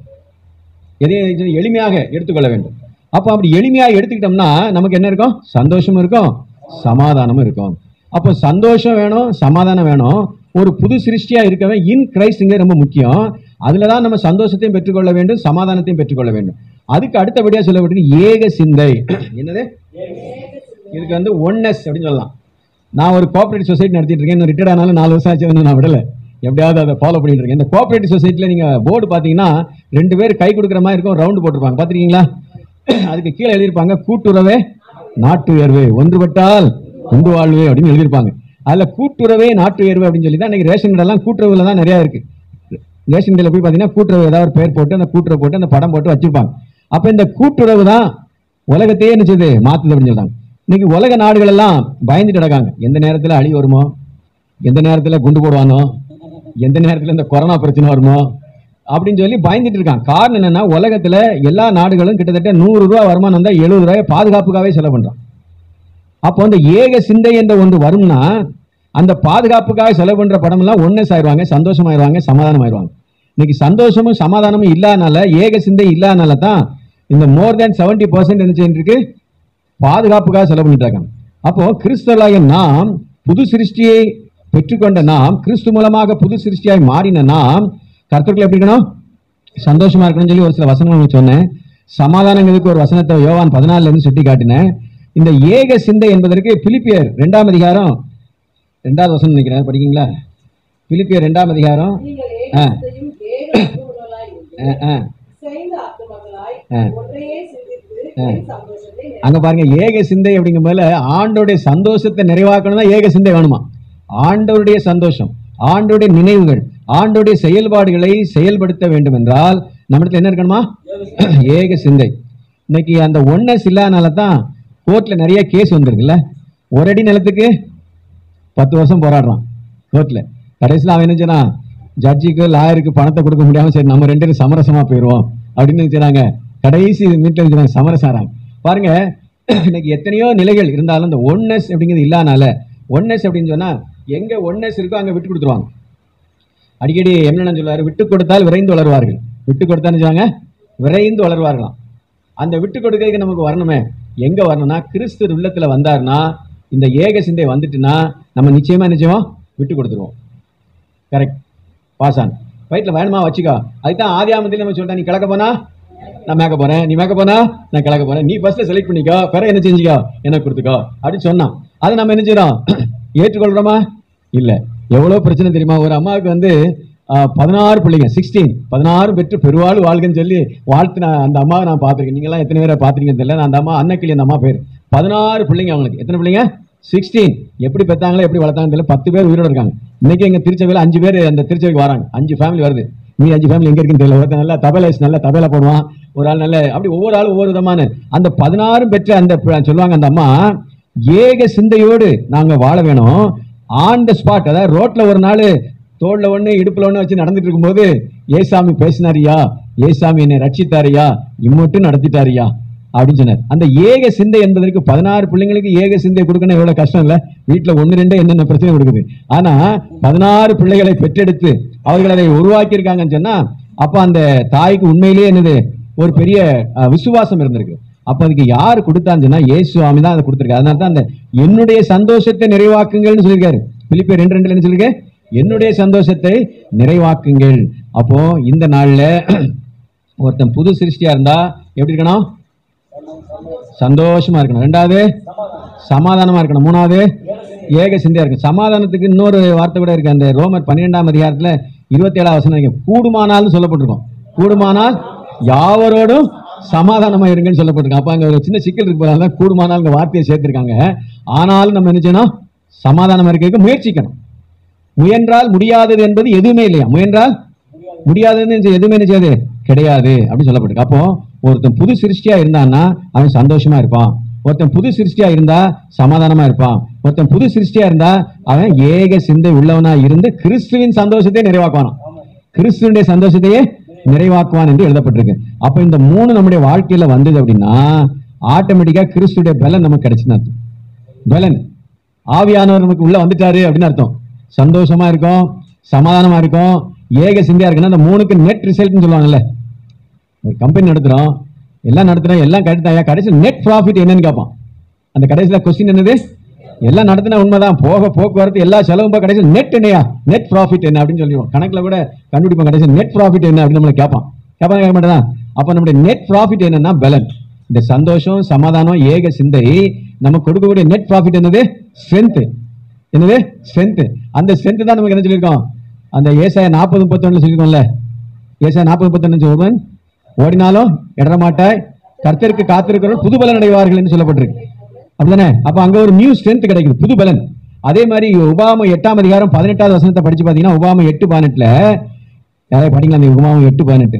எதையும் எளிமையாக எடுத்துக்கொள்ள வேண்டும் அப்போ அப்படி எளிமையாக எடுத்துக்கிட்டோம்னா நமக்கு என்ன இருக்கும் சந்தோஷமும் இருக்கும் சமாதானமும் இருக்கும் அப்போ சந்தோஷம் வேணும் சமாதானம் வேணும் ஒரு புது சிருஷ்டியா இருக்கவன் இன் கிரைஸ்ட்ங்க ரொம்ப முக்கியம் அதுல தான் நம்ம சந்தோஷத்தையும் பெற்றுக்கொள்ள வேண்டும் சமாதானத்தையும் பெற்றுக்கொள்ள வேண்டும் அதுக்கு அடுத்தபடியா சொல்லப்பட்டு ஏக சிந்தை என்னது இதுக்கு வந்து ஒன்னஸ் அப்படின்னு சொல்லலாம் நான் ஒரு கோஆபரேட்டிவ் சொசைட்டி நடத்திட்டு இருக்கேன் ரிட்டையர்ட் ஆனாலும் நாலு வருஷம் ஆச்சு வந்து நான் விடல எப்படியாவது அதை ஃபாலோ பண்ணிட்டு இருக்கேன் இந்த கோஆபரேட்டிவ் சொசைட்டில நீங்க போர்டு பாத்தீங்கன்னா ரெண்டு பேர் கை கொடுக்குற மாதிரி இருக்கும் ரவுண்டு போட்டிருப்பாங்க பாத்திருக்கீங்களா அதுக்கு கீழே எழுதியிருப்பாங்க கூட்டுறவே நாட்டு உயர்வு ஒன்றுபட்டால் உண்டு வாழ்வு அப்படின்னு எழுதியிருப்பாங்க அதுல கூட்டுறவே நாட்டு உயர்வு அப்படின்னு சொல்லி தான் இன்னைக்கு ரேஷன் கடைலாம் கூட்டுறவுல தான் நிறைய இருக்கு ரேஷன் கடையில் போய் பார்த்தீங்கன்னா கூட்டுறவு ஏதாவது ஒரு பேர் போட்டு அந்த கூட்டுறவு போட்டு அந்த படம் போட்டு வச்சிருப்பாங்க அப்ப இந்த கூட்டுறவு தான் உலகத்தையே நிச்சயது மாத்துது அப்படின்னு சொல்றாங்க இன்னைக்கு உலக நாடுகள் எல்லாம் பயந்துட்டு கிடக்காங்க எந்த நேரத்துல அழி வருமோ எந்த நேரத்துல குண்டு போடுவானோ எந்த நேரத்துல இந்த கொரோனா பிரச்சனை வருமோ அப்படின்னு சொல்லி பயந்துட்டு இருக்காங்க காரணம் என்னன்னா உலகத்துல எல்லா நாடுகளும் கிட்டத்தட்ட நூறு ரூபாய் வருமானம் வந்தா எழுபது ரூபாய் பாதுகாப்புக்காகவே செலவு பண்றான் அப்போ அந்த ஏக சிந்தை என்ற ஒன்று வரும்னா அந்த பாதுகாப்புக்காக செலவு பண்ற படம் எல்லாம் ஒன்னஸ் ஆயிடுவாங்க சந்தோஷமாயிருவாங்க சமாதானம் ஆயிடுவாங்க இன்னைக்கு சந்தோஷமும் சமாதானமும் இல்லாதனால ஏக சிந்தை இல்லாதனால தான் இந்த மோர் தேன் செவன்டி பர்சன்ட் என்ன செஞ்சுட்டு இருக்கு பாதுகாப்புக்காக செலவு பண்ணிட்டு இருக்காங்க அப்போ கிறிஸ்தவர்களாகிய நாம் புது சிருஷ்டியை பெற்றுக்கொண்ட நாம் கிறிஸ்து மூலமாக புது சிருஷ்டியாய் மாறின நாம் கர்த்தர்கள் எப்படி இருக்கணும் சந்தோஷமா இருக்கணும்னு சொல்லி ஒரு சில வசனங்கள் உங்களுக்கு சொன்னேன் சமாதானங்களுக்கு ஒரு வசனத்தை யோவான் பதினாலுல இருந்து சுட்டி காட்டினேன் இந்த ஏக சிந்தை என்பதற்கு பிலிப்பியர் இரண்டாம் அதிகாரம் ரெண்டாவது வசனம் நினைக்கிறேன் படிக்கீங்களா பிலிப்பியர் இரண்டாம் அதிகாரம் நீங்கள் ஆ. ஏகத்தையும் ஏக அன்புள்ளவர்களாய் இருந்து, அஹ், அஹ். சேர்ந்த ஆத்துமக்களாய் ஆ. ஒன்றையே சிந்தித்து ஆ. என் சந்தோஷத்தை நிறைவேற்றுங்கள். அங்க பாருங்க ஏக சிந்தை அப்படிங்கும் போல ஆண்டோடைய சந்தோஷத்தை நிறைவாக்கணும்னா ஏக சிந்தை வேணுமா ஆண்டவருடைய சந்தோஷம் ஆண்டோடைய நினைவுகள் ஆண்டோடைய செயல்பாடுகளை செயல்படுத்த வேண்டும் என்றால் நம்ம இடத்துல என்ன இருக்கணுமா ஏக சிந்தை இன்னைக்கு அந்த ஒன்னஸ் இல்லாதனால தான் கோர்ட்ல நிறைய கேஸ் வந்திருக்குல்ல ஒரு அடி நிலத்துக்கு பத்து வருஷம் போராடுறான் கோர்ட்ல கடைசியில் அவன் என்ன செய்யறான் ஜட்ஜிக்கு லாயருக்கு பணத்தை கொடுக்க முடியாம சரி நம்ம ரெண்டு பேரும் சமரசமா போயிடுவோம் அப்படின்னு நினைச்சாங்க கடைசி மீட்டில் நினைச்சாங்க சமரசாராங்க பாருங்க இன்னைக்கு எத்தனையோ நிலைகள் இருந்தாலும் இந்த ஒன்னஸ் அப்படிங்கிறது இல்லாதனால ஒன்னஸ் அப்படின்னு சொன்னா எங்க ஒன்னஸ் இருக்கோ அங்க விட்டு கொடுத்துருவாங்க அடிக்கடி என்ன சொல்லுவாரு விட்டு கொடுத்தால் விரைந்து வளருவார்கள் விட்டு கொடுத்தான்னு சொல்லுவாங்க விரைந்து வளருவார்களாம் அந்த விட்டு கொடுக்கறதுக்கு நமக்கு வரணுமே எங்க வரணும்னா கிறிஸ்து உள்ளத்துல வந்தாருன்னா இந்த ஏக சிந்தை வந்துட்டுனா நம்ம நிச்சயமா நிச்சயம் விட்டு கொடுத்துருவோம் கரெக்ட் பாஸ் ஆன் வயிற்றுல வேணுமா வச்சுக்கோ அதுதான் ஆதி ஆமத்தில் நம்ம சொல்லிட்டேன் நீ கிழக்க போனா நான் மேக்க போறேன் நீ மேக்க போனா நான் கிழக்க போறேன் நீ ஃபர்ஸ்ட் செலக்ட் பண்ணிக்கோ பிறகு என்ன செஞ்சுக்கோ எனக்கு கொடுத்துக்கோ அப்படின்னு சொன்னான் அதை நம்ம என்ன செய்யறோம் ஏற்றுக்கொள்றோமா இல்ல எவ்வளவு பிரச்சனை தெரியுமா ஒரு அம்மாவுக்கு வந்து ஆஹ், பதினாறு பிள்ளைங்க சிக்ஸ்டீன் பதினாறு பெற்று பெருவாள் வாழ்கன்னு சொல்லி வாழ்த்து நான் அந்த அம்மாவை நான் பார்த்துருக்கேன் நீங்களாம் எத்தனை பேரை பார்த்துருக்கீங்கன்னு தெரியல நான் அந்த அம்மா அன்னக்கிளி அந்த அம்மா பேர் பதினாறு பிள்ளைங்க அவங்களுக்கு எத்தனை பிள்ளைங்க சிக்ஸ்டீன் எப்படி பெத்தாங்களோ எப்படி வளர்த்தாங்கன்னு தெரியல பத்து பேர் உயிரோட இருக்காங்க இன்னைக்கு எங்க திருச்சபையில் அஞ்சு பேர் அந்த திருச்சபைக்கு வராங்க அஞ்சு ஃபேமிலி வருது மீ அஞ்சு ஃபேமிலி எங்க இருக்குன்னு தெரியல ஒருத்தன் நல்லா தபேலைஸ் நல்லா தபேலா போடுவான் ஒரு ஆள் நல்ல அப்படி ஒவ்வொரு ஆளும் ஒவ்வொரு விதமான அந்த பதினாறும் பெற்ற அந்த ப- சொல்லுவாங்க அந்த அம்மா ஏக சிந்தையோடு நாங்க வாழ வேணும் ஆன் த ஸ்பாட் அதாவது ரோட்ல ஒரு நாள் தோல்ல ஒண்ணு இடுப்புல ஒண்ணு வச்சு நடந்துட்டு இருக்கும்போது ஏசாமி பேசினாரியா ஏசாமி என்னை ரட்சித்தாரியா இம்மட்டும் நடத்திட்டாரியா அப்படின்னு சொன்னார் அந்த ஏக சிந்தை என்பதற்கு பதினாறு பிள்ளைங்களுக்கு ஏக சிந்தை கொடுக்கணும் எவ்வளவு கஷ்டம் இல்ல வீட்டுல ஒண்ணு ரெண்டு என்னென்ன பிரச்சனை கொடுக்குது ஆனா பதினாறு பிள்ளைகளை பெற்றெடுத்து அவர்கள் அதை உருவாக்கி இருக்காங்கன்னு சொன்னா அப்ப அந்த தாய்க்கு உண்மையிலேயே என்னது ஒரு பெரிய அஹ், விசுவாசம் இருந்திருக்கு அப்ப அதுக்கு யார் கொடுத்தான்னு சொன்னா இயேசு சுவாமி தான் அதை கொடுத்திருக்காரு அதனால தான் அந்த என்னுடைய சந்தோஷத்தை நிறைவாக்குங்கள்னு சொல்லியிருக்காரு பிலிப்பியர் ரெண்டு ரெண்டுல என்ன சொல்லிருக்க என்னுடைய சந்தோஷத்தை நிறைவாக்குங்கள் அப்போ இந்த நாள்ல ஒருத்தன் புது சிருஷ்டியா இருந்தா எப்படி இருக்கணும் சந்தோஷமா இருக்கணும் ரெண்டாவது சமாதானமா இருக்கணும் மூணாவது ஏக சிந்தையா இருக்கணும் சமாதானத்துக்கு இன்னொரு வார்த்தை கூட இருக்கு அந்த ரோமர் பன்னிரெண்டாம் அதிகாரத்துல இருபத்தி ஏழாம் வசனம் இருக்கு. கூடுமானால்னு சொல்லப்பட்டிருக்கும் கூடுமானால் யாவரோடும் சமாதானமா இருங்கன்னு சொல்லப்பட்டிருக்கும் அப்ப அங்க ஒரு சின்ன சிக்கல் இருக்கு போல அதனால கூடுமானால் அங்க வார்த்தையை சேர்த்திருக்காங்க ஆனாலும் நம்ம என்ன செய்யணும் சமாதானமா இருக்க முயற்சிக்கணும் முயன்றால் முடியாதது என்பது எதுவுமே இல்லையா முயன்றால் முடியாததுன்னு இது எதுவுமே என்ன செய்யாது கிடையாது அப்படின்னு சொல்லப்பட்டிருக்கு அப்போ ஒருத்தன் புது சிருஷ்டியா இருந்தான்னா அவன் சந்தோஷமா இருப்பான் ஒருத்தன் புது சிருஷ்டியா இருந்தா சமாதானமா இருப்பான் ஒருத்தன் புது சிருஷ்டியா இருந்தா அவன் ஏக சிந்தை உள்ளவனா இருந்து கிறிஸ்துவின் சந்தோஷத்தை நிறைவாக்குவானாம் கிறிஸ்துவனுடைய சந்தோஷத்தையே நிறைவாக்குவான் என்று எழுதப்பட்டிருக்கு அப்ப இந்த மூணு நம்முடைய வாழ்க்கையில வந்தது அப்படின்னா ஆட்டோமேட்டிக்கா கிறிஸ்துடைய பலன் நமக்கு கிடைச்சுன்னு அர்த்தம் பலன் ஆவியானவர் நமக்கு உள்ள வந்துட்டாரு அப்படின்னு அர்த்தம் சந்தோஷமா இருக்கும் சமாதானமா இருக்கும் ஏக சிந்தையா இருக்குன்னா அந்த மூணுக்கு நெட் ரிசல்ட்னு சொல்லுவாங்கல்ல ஒரு கம்பெனி நடத்துறோம் எல்லாம் நடத்துறோம் எல்லாம் கரெக்டாக கடைசி நெட் ப்ராஃபிட் என்னன்னு கேட்பான் அந்த கடைசியில கொஸ்டின் என்னது எல்லாம் நடத்தினா உண்மைதான் போக போக்குவரத்து எல்லா செலவும் போக கடைசியில் நெட் என்னையா நெட் ப்ராஃபிட் என்ன அப்படின்னு சொல்லிடுவோம் கணக்குல கூட கண்டுபிடிப்போம் கடைசி நெட் ப்ராஃபிட் என்ன அப்படின்னு நம்மளை கேட்பான் கேட்பான் கேட்க மாட்டேதான் அப்ப நம்முடைய நெட் ப்ராஃபிட் என்னன்னா பலன் இந்த சந்தோஷம் சமாதானம் ஏக சிந்தை நமக்கு கொடுக்கக்கூடிய நெட் ப்ராஃபிட் என்னது ஸ்ட்ரென்த் என்னது ஸ்ட்ரென்த் அந்த ஸ்ட்ரென்த் தான் நமக்கு என்ன சொல்லியிருக்கோம் அந்த ஏசாய நாற்பது முப்பத்தொன்னு சொல்லியிருக்கோம்ல ஏசாய நாற்பது முப்பத்தொன்னு சொல்லுவன் ஓடினாலும் இடற மாட்டாய் கர்த்தருக்கு காத்திருக்கிறவர்கள் புது பலன் அடைவார்கள் என்று சொல்லப்பட்டிருக்கு அப்படிதானே அப்ப அங்க ஒரு நியூ ஸ்ட்ரென்த் கிடைக்குது புது பலன் அதே மாதிரி உபாம எட்டாம் அதிகாரம் பதினெட்டாவது வசனத்தை படிச்சு பாத்தீங்கன்னா உபாம எட்டு பதினெட்டுல யாராவது படிங்களா அந்த உபாம எட்டு பதினெட்டு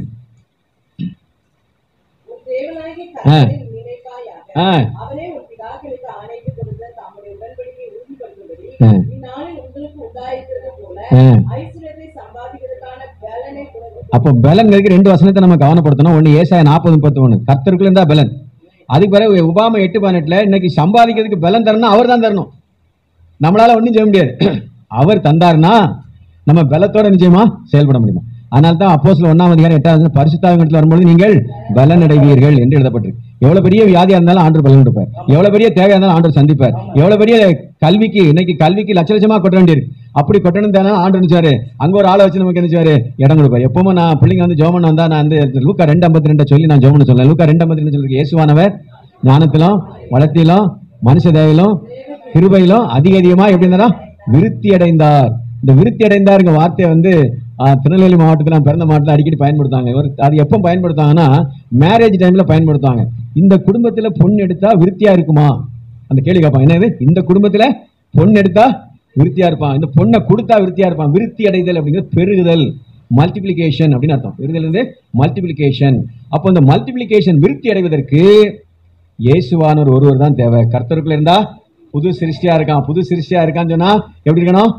உன் தேவனாகிய கர்த்தரை நினைப்பாயாக. ஆ. அவரே உன் பிதாக்களுக்கு ஆணையிட்டு கொடுத்த தம்முடைய உடன்படிக்கையை உறுதிப்படுத்தும்படி ஆ. இந்நாளில் உங்களுக்கு உண்டாயிருக்கிறது போல ஆ. ஐஸ்வர்யத்தை சம்பாதிக்கிறதுக்கான பலனை கொடுக்கும் அப்போ பலன்களுக்கு ரெண்டு வசனத்தை நம்ம கவனப்படுத்தணும் ஒன்னு ஏசாய நாற்பது முப்பத்தி ஒன்று கர்த்தருக்குள்ள இருந்தா பலன் அதுக்கு பிறகு உபாம எட்டு பதினெட்டுல இன்னைக்கு சம்பாதிக்கிறதுக்கு பலன் தரணும் அவர் தான் தரணும் நம்மளால ஒன்றும் செய்ய முடியாது அவர் தந்தாருன்னா நம்ம பலத்தோட நிச்சயமா செயல்பட முடியுமா அதனால தான் அப்போ சில ஒன்னாம் அதிகாரம் எட்டாவது பரிசுத்தாவிடத்தில் வரும்போது நீங்கள் பலன் அடைவீர்கள் என்று எழுதப்பட்டிருக்கு எவ்வளவு பெரிய வியாதியா இருந்தாலும் ஆண்டு பலன் கொடுப்பார் எவ்வளவு பெரிய தேவையா இருந்தாலும் ஆண்டு சந்திப்பார் எவ்வளவு பெரிய கல்விக்கு இன்னைக்கு கல்விக்கு லட்ச லட்சமா கொட்ட வேண்டியிருக்கு அப்படி கொட்டணும் தானே ஆண்டு நினைச்சாரு அங்க ஒரு ஆளை வச்சு நமக்கு என்ன செய்வாரு இடம் கொடுப்பார் எப்பவுமே நான் பிள்ளைங்க வந்து ஜோமன் வந்தா நான் வந்து லூக்கா ரெண்டு ஐம்பத்தி ரெண்டு சொல்லி நான் ஜோமன் சொல்லேன் லூக்கா ரெண்டு ஐம்பத்தி ரெண்டு சொல்லி இயேசுவானவர் ஞானத்திலும் வளத்திலும் மனுஷ தேவையிலும் கிருபையிலும் அதிக அதிகமா எப்படி இருந்தாரா விருத்தி அடைந்தார் இந்த விருத்தி அடைந்தாருங்க வார்த்தையை வந்து ஆஹ், திருநெல்வேலி மாவட்டத்தில் நான் பிறந்த மாவட்டத்தில் அடிக்கடி பயன்படுத்தாங்க ஒரு அது எப்போ பயன்படுத்தாங்கன்னா மேரேஜ் டைம்ல பயன்படுத்துவாங்க இந்த குடும்பத்துல பொண்ணு எடுத்தா விருத்தியா இருக்குமா அந்த கேள்வி கேட்பாங்க என்னது இந்த குடும்பத்துல பொண்ணு எடுத்தா விருத்தியா இருப்பான் இந்த பொண்ணை கொடுத்தா விருத்தியா இருப்பான் விருத்தி அடைதல் அப்படிங்கிறது பெருகுதல் மல்டிப்ளிகேஷன் அப்படின்னு அர்த்தம் விருதிலிருந்து மல்டிப்ளிகேஷன் அப்போ இந்த மல்டிப்ளிகேஷன் விருத்தி அடைவதற்கு இயேசுவானவர் ஒருவர் தான் தேவை கர்த்தருக்குள்ள இருந்தா புது சிருஷ்டியா இருக்கான் புது சிருஷ்டியா இருக்கான்னு சொன்னா எப்படி இருக்கணும்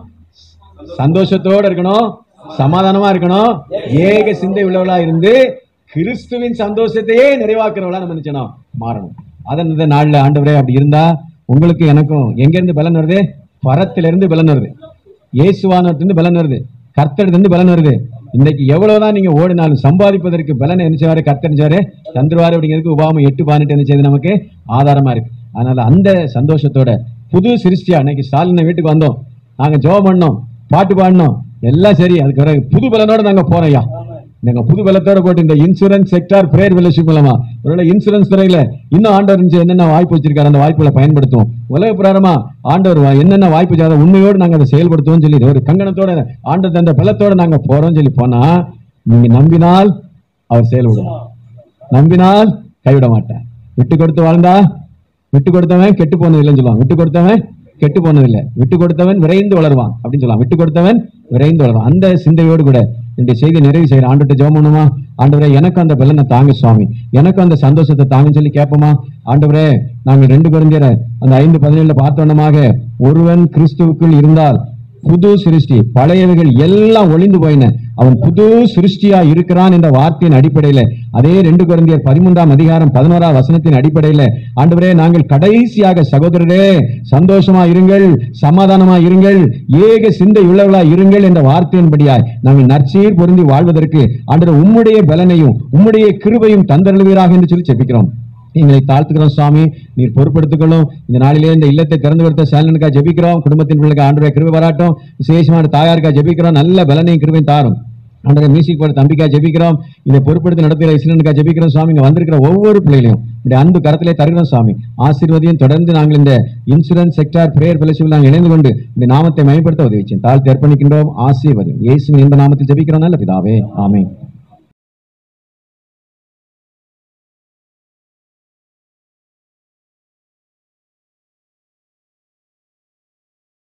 சந்தோஷத்தோட இருக்கணும் சமாதானமா இருக்கணும் ஏக சிந்தை உள்ளவளா இருந்து கிறிஸ்துவின் சந்தோஷத்தையே நிறைவாக்குறவளா நம்ம நினைச்சணும் மாறணும் அதன் இந்த நாள்ல ஆண்டவரே அப்படி இருந்தா உங்களுக்கு எனக்கும் எங்க இருந்து பலன் வருது பரத்துல இருந்து பலன் வருது இயேசுவானத்திலிருந்து பலன் வருது கர்த்தரிலிருந்து பலன் வருது இன்னைக்கு எவ்வளவுதான் நீங்க ஓடினாலும் சம்பாதிப்பதற்கு பலன் நினைச்சாரு கர்த்தர் நினைச்சாரு தந்துருவாரு அப்படிங்கிறதுக்கு உபாமம் எட்டு பதினெட்டு என்ன செய்யுது நமக்கு ஆதாரமா இருக்கு அதனால அந்த சந்தோஷத்தோட புது சிருஷ்டியா இன்னைக்கு ஸ்டாலின் வீட்டுக்கு வந்தோம் நாங்க ஜெபம் பண்ணோம் பாட்டு பாடினோம் எல்லாம் சரி அதுக்கு பிறகு புது பலனோட நாங்க போறோம் ஐயா நாங்க புது பலத்தோட போட்டு இந்த இன்சூரன்ஸ் செக்டார் பிரேயர் ஃபெலோஷிப் மூலமா ஒருவேளை இன்சூரன்ஸ் துறையில இன்னும் ஆண்டவர் இருந்துச்சு என்னென்ன வாய்ப்பு வச்சிருக்காரு அந்த வாய்ப்புகளை பயன்படுத்துவோம் உலக பிரகாரமா ஆண்டவர் வா- என்னென்ன வாய்ப்பு செய்யாத உண்மையோடு நாங்க அதை செயல்படுத்துவோம் சொல்லி ஒரு கங்கணத்தோட ஆண்டவர் தந்த பலத்தோட நாங்க போறோம் சொல்லி போனா நீங்க நம்பினால் அவர் செயல்படுவார் நம்பினால் கைவிட மாட்டார் விட்டு கொடுத்து வாழ்ந்தா விட்டு கொடுத்தவன் கெட்டு போனது இல்லைன்னு சொல்லுவான் விட்டு கொடுத்தவன் கெட்டு போனது இல்லை விட்டு கொடுத்தவன் விரைந்து வளருவான் அப்படின்னு சொல்லலாம் விட்டு கொடுத்தவன் விரைந்து வளருவான் அந்த சிந்தையோடு கூட இந்த செய்தி நிறைவு செய்யற ஆண்டுகிட்ட ஜெபம் பண்ணுமா ஆண்டவரே எனக்கு அந்த பலனை தாங்க சுவாமி எனக்கு அந்த சந்தோஷத்தை தாங்கன்னு சொல்லி கேட்போமா ஆண்டவரே நாங்கள் ரெண்டு குழந்தையரை அந்த ஐந்து பதினேழுல பார்த்தோன்னமாக ஒருவன் கிறிஸ்துவுக்குள் இருந்தால் புது சிருஷ்டி பழையவைகள் எல்லாம் ஒளிந்து போயின அவன் புது சிருஷ்டியா இருக்கிறான் என்ற வார்த்தையின் அடிப்படையில அதே ரெண்டு குழந்தையர் பதிமூன்றாம் அதிகாரம் பதினோராம் வசனத்தின் அடிப்படையில ஆண்டவரே நாங்கள் கடைசியாக சகோதரரே சந்தோஷமா இருங்கள் சமாதானமா இருங்கள் ஏக சிந்தை உள்ளவர்களா இருங்கள் என்ற வார்த்தையின்படியாய் நாங்கள் நற்சீர் பொருந்தி வாழ்வதற்கு ஆண்டவர் உம்முடைய பலனையும் உம்முடைய கிருபையும் தந்தருளுவீராக என்று சொல்லி ஜெபிக்கிறோம் எங்களை தாழ்த்துக்கிறோம் சுவாமி நீர் பொறுப்படுத்திக்கொள்ளும் இந்த நாளிலே இந்த இல்லத்தை திறந்து கொடுத்த சேலனுக்கா ஜெபிக்கிறோம் குடும்பத்தின் பிள்ளைக்கு ஆண்டுடைய கிருபை வராட்டும் விசேஷமான தாயாருக்கா ஜெபிக்கிறோம் நல்ல பலனையும் கிருபையும் தாரும் ஆண்டரை மியூசிக் போட தம்பிக்கா ஜெபிக்கிறோம் இதை பொறுப்படுத்தி நடத்துகிற இஸ்லனுக்கா ஜெபிக்கிறோம் சுவாமி இங்க வந்திருக்கிற ஒவ்வொரு பிள்ளைகளையும் இப்படி அன்பு கரத்திலே தருகிறோம் சுவாமி ஆசீர்வதியும் தொடர்ந்து நாங்கள் இந்த இன்சூரன்ஸ் செக்டார் பிரேயர் ஃபெலோஷிப் நாங்கள் இணைந்து கொண்டு இந்த நாமத்தை மேம்படுத்த உதவிச்சேன் தாழ்த்தி அர்ப்பணிக்கின்றோம் ஆசீர்வதியும் இயேசுவின் இந்த நாமத்தில் ஜெபிக்கிறோம் நல்ல பிதாவே ஆமென்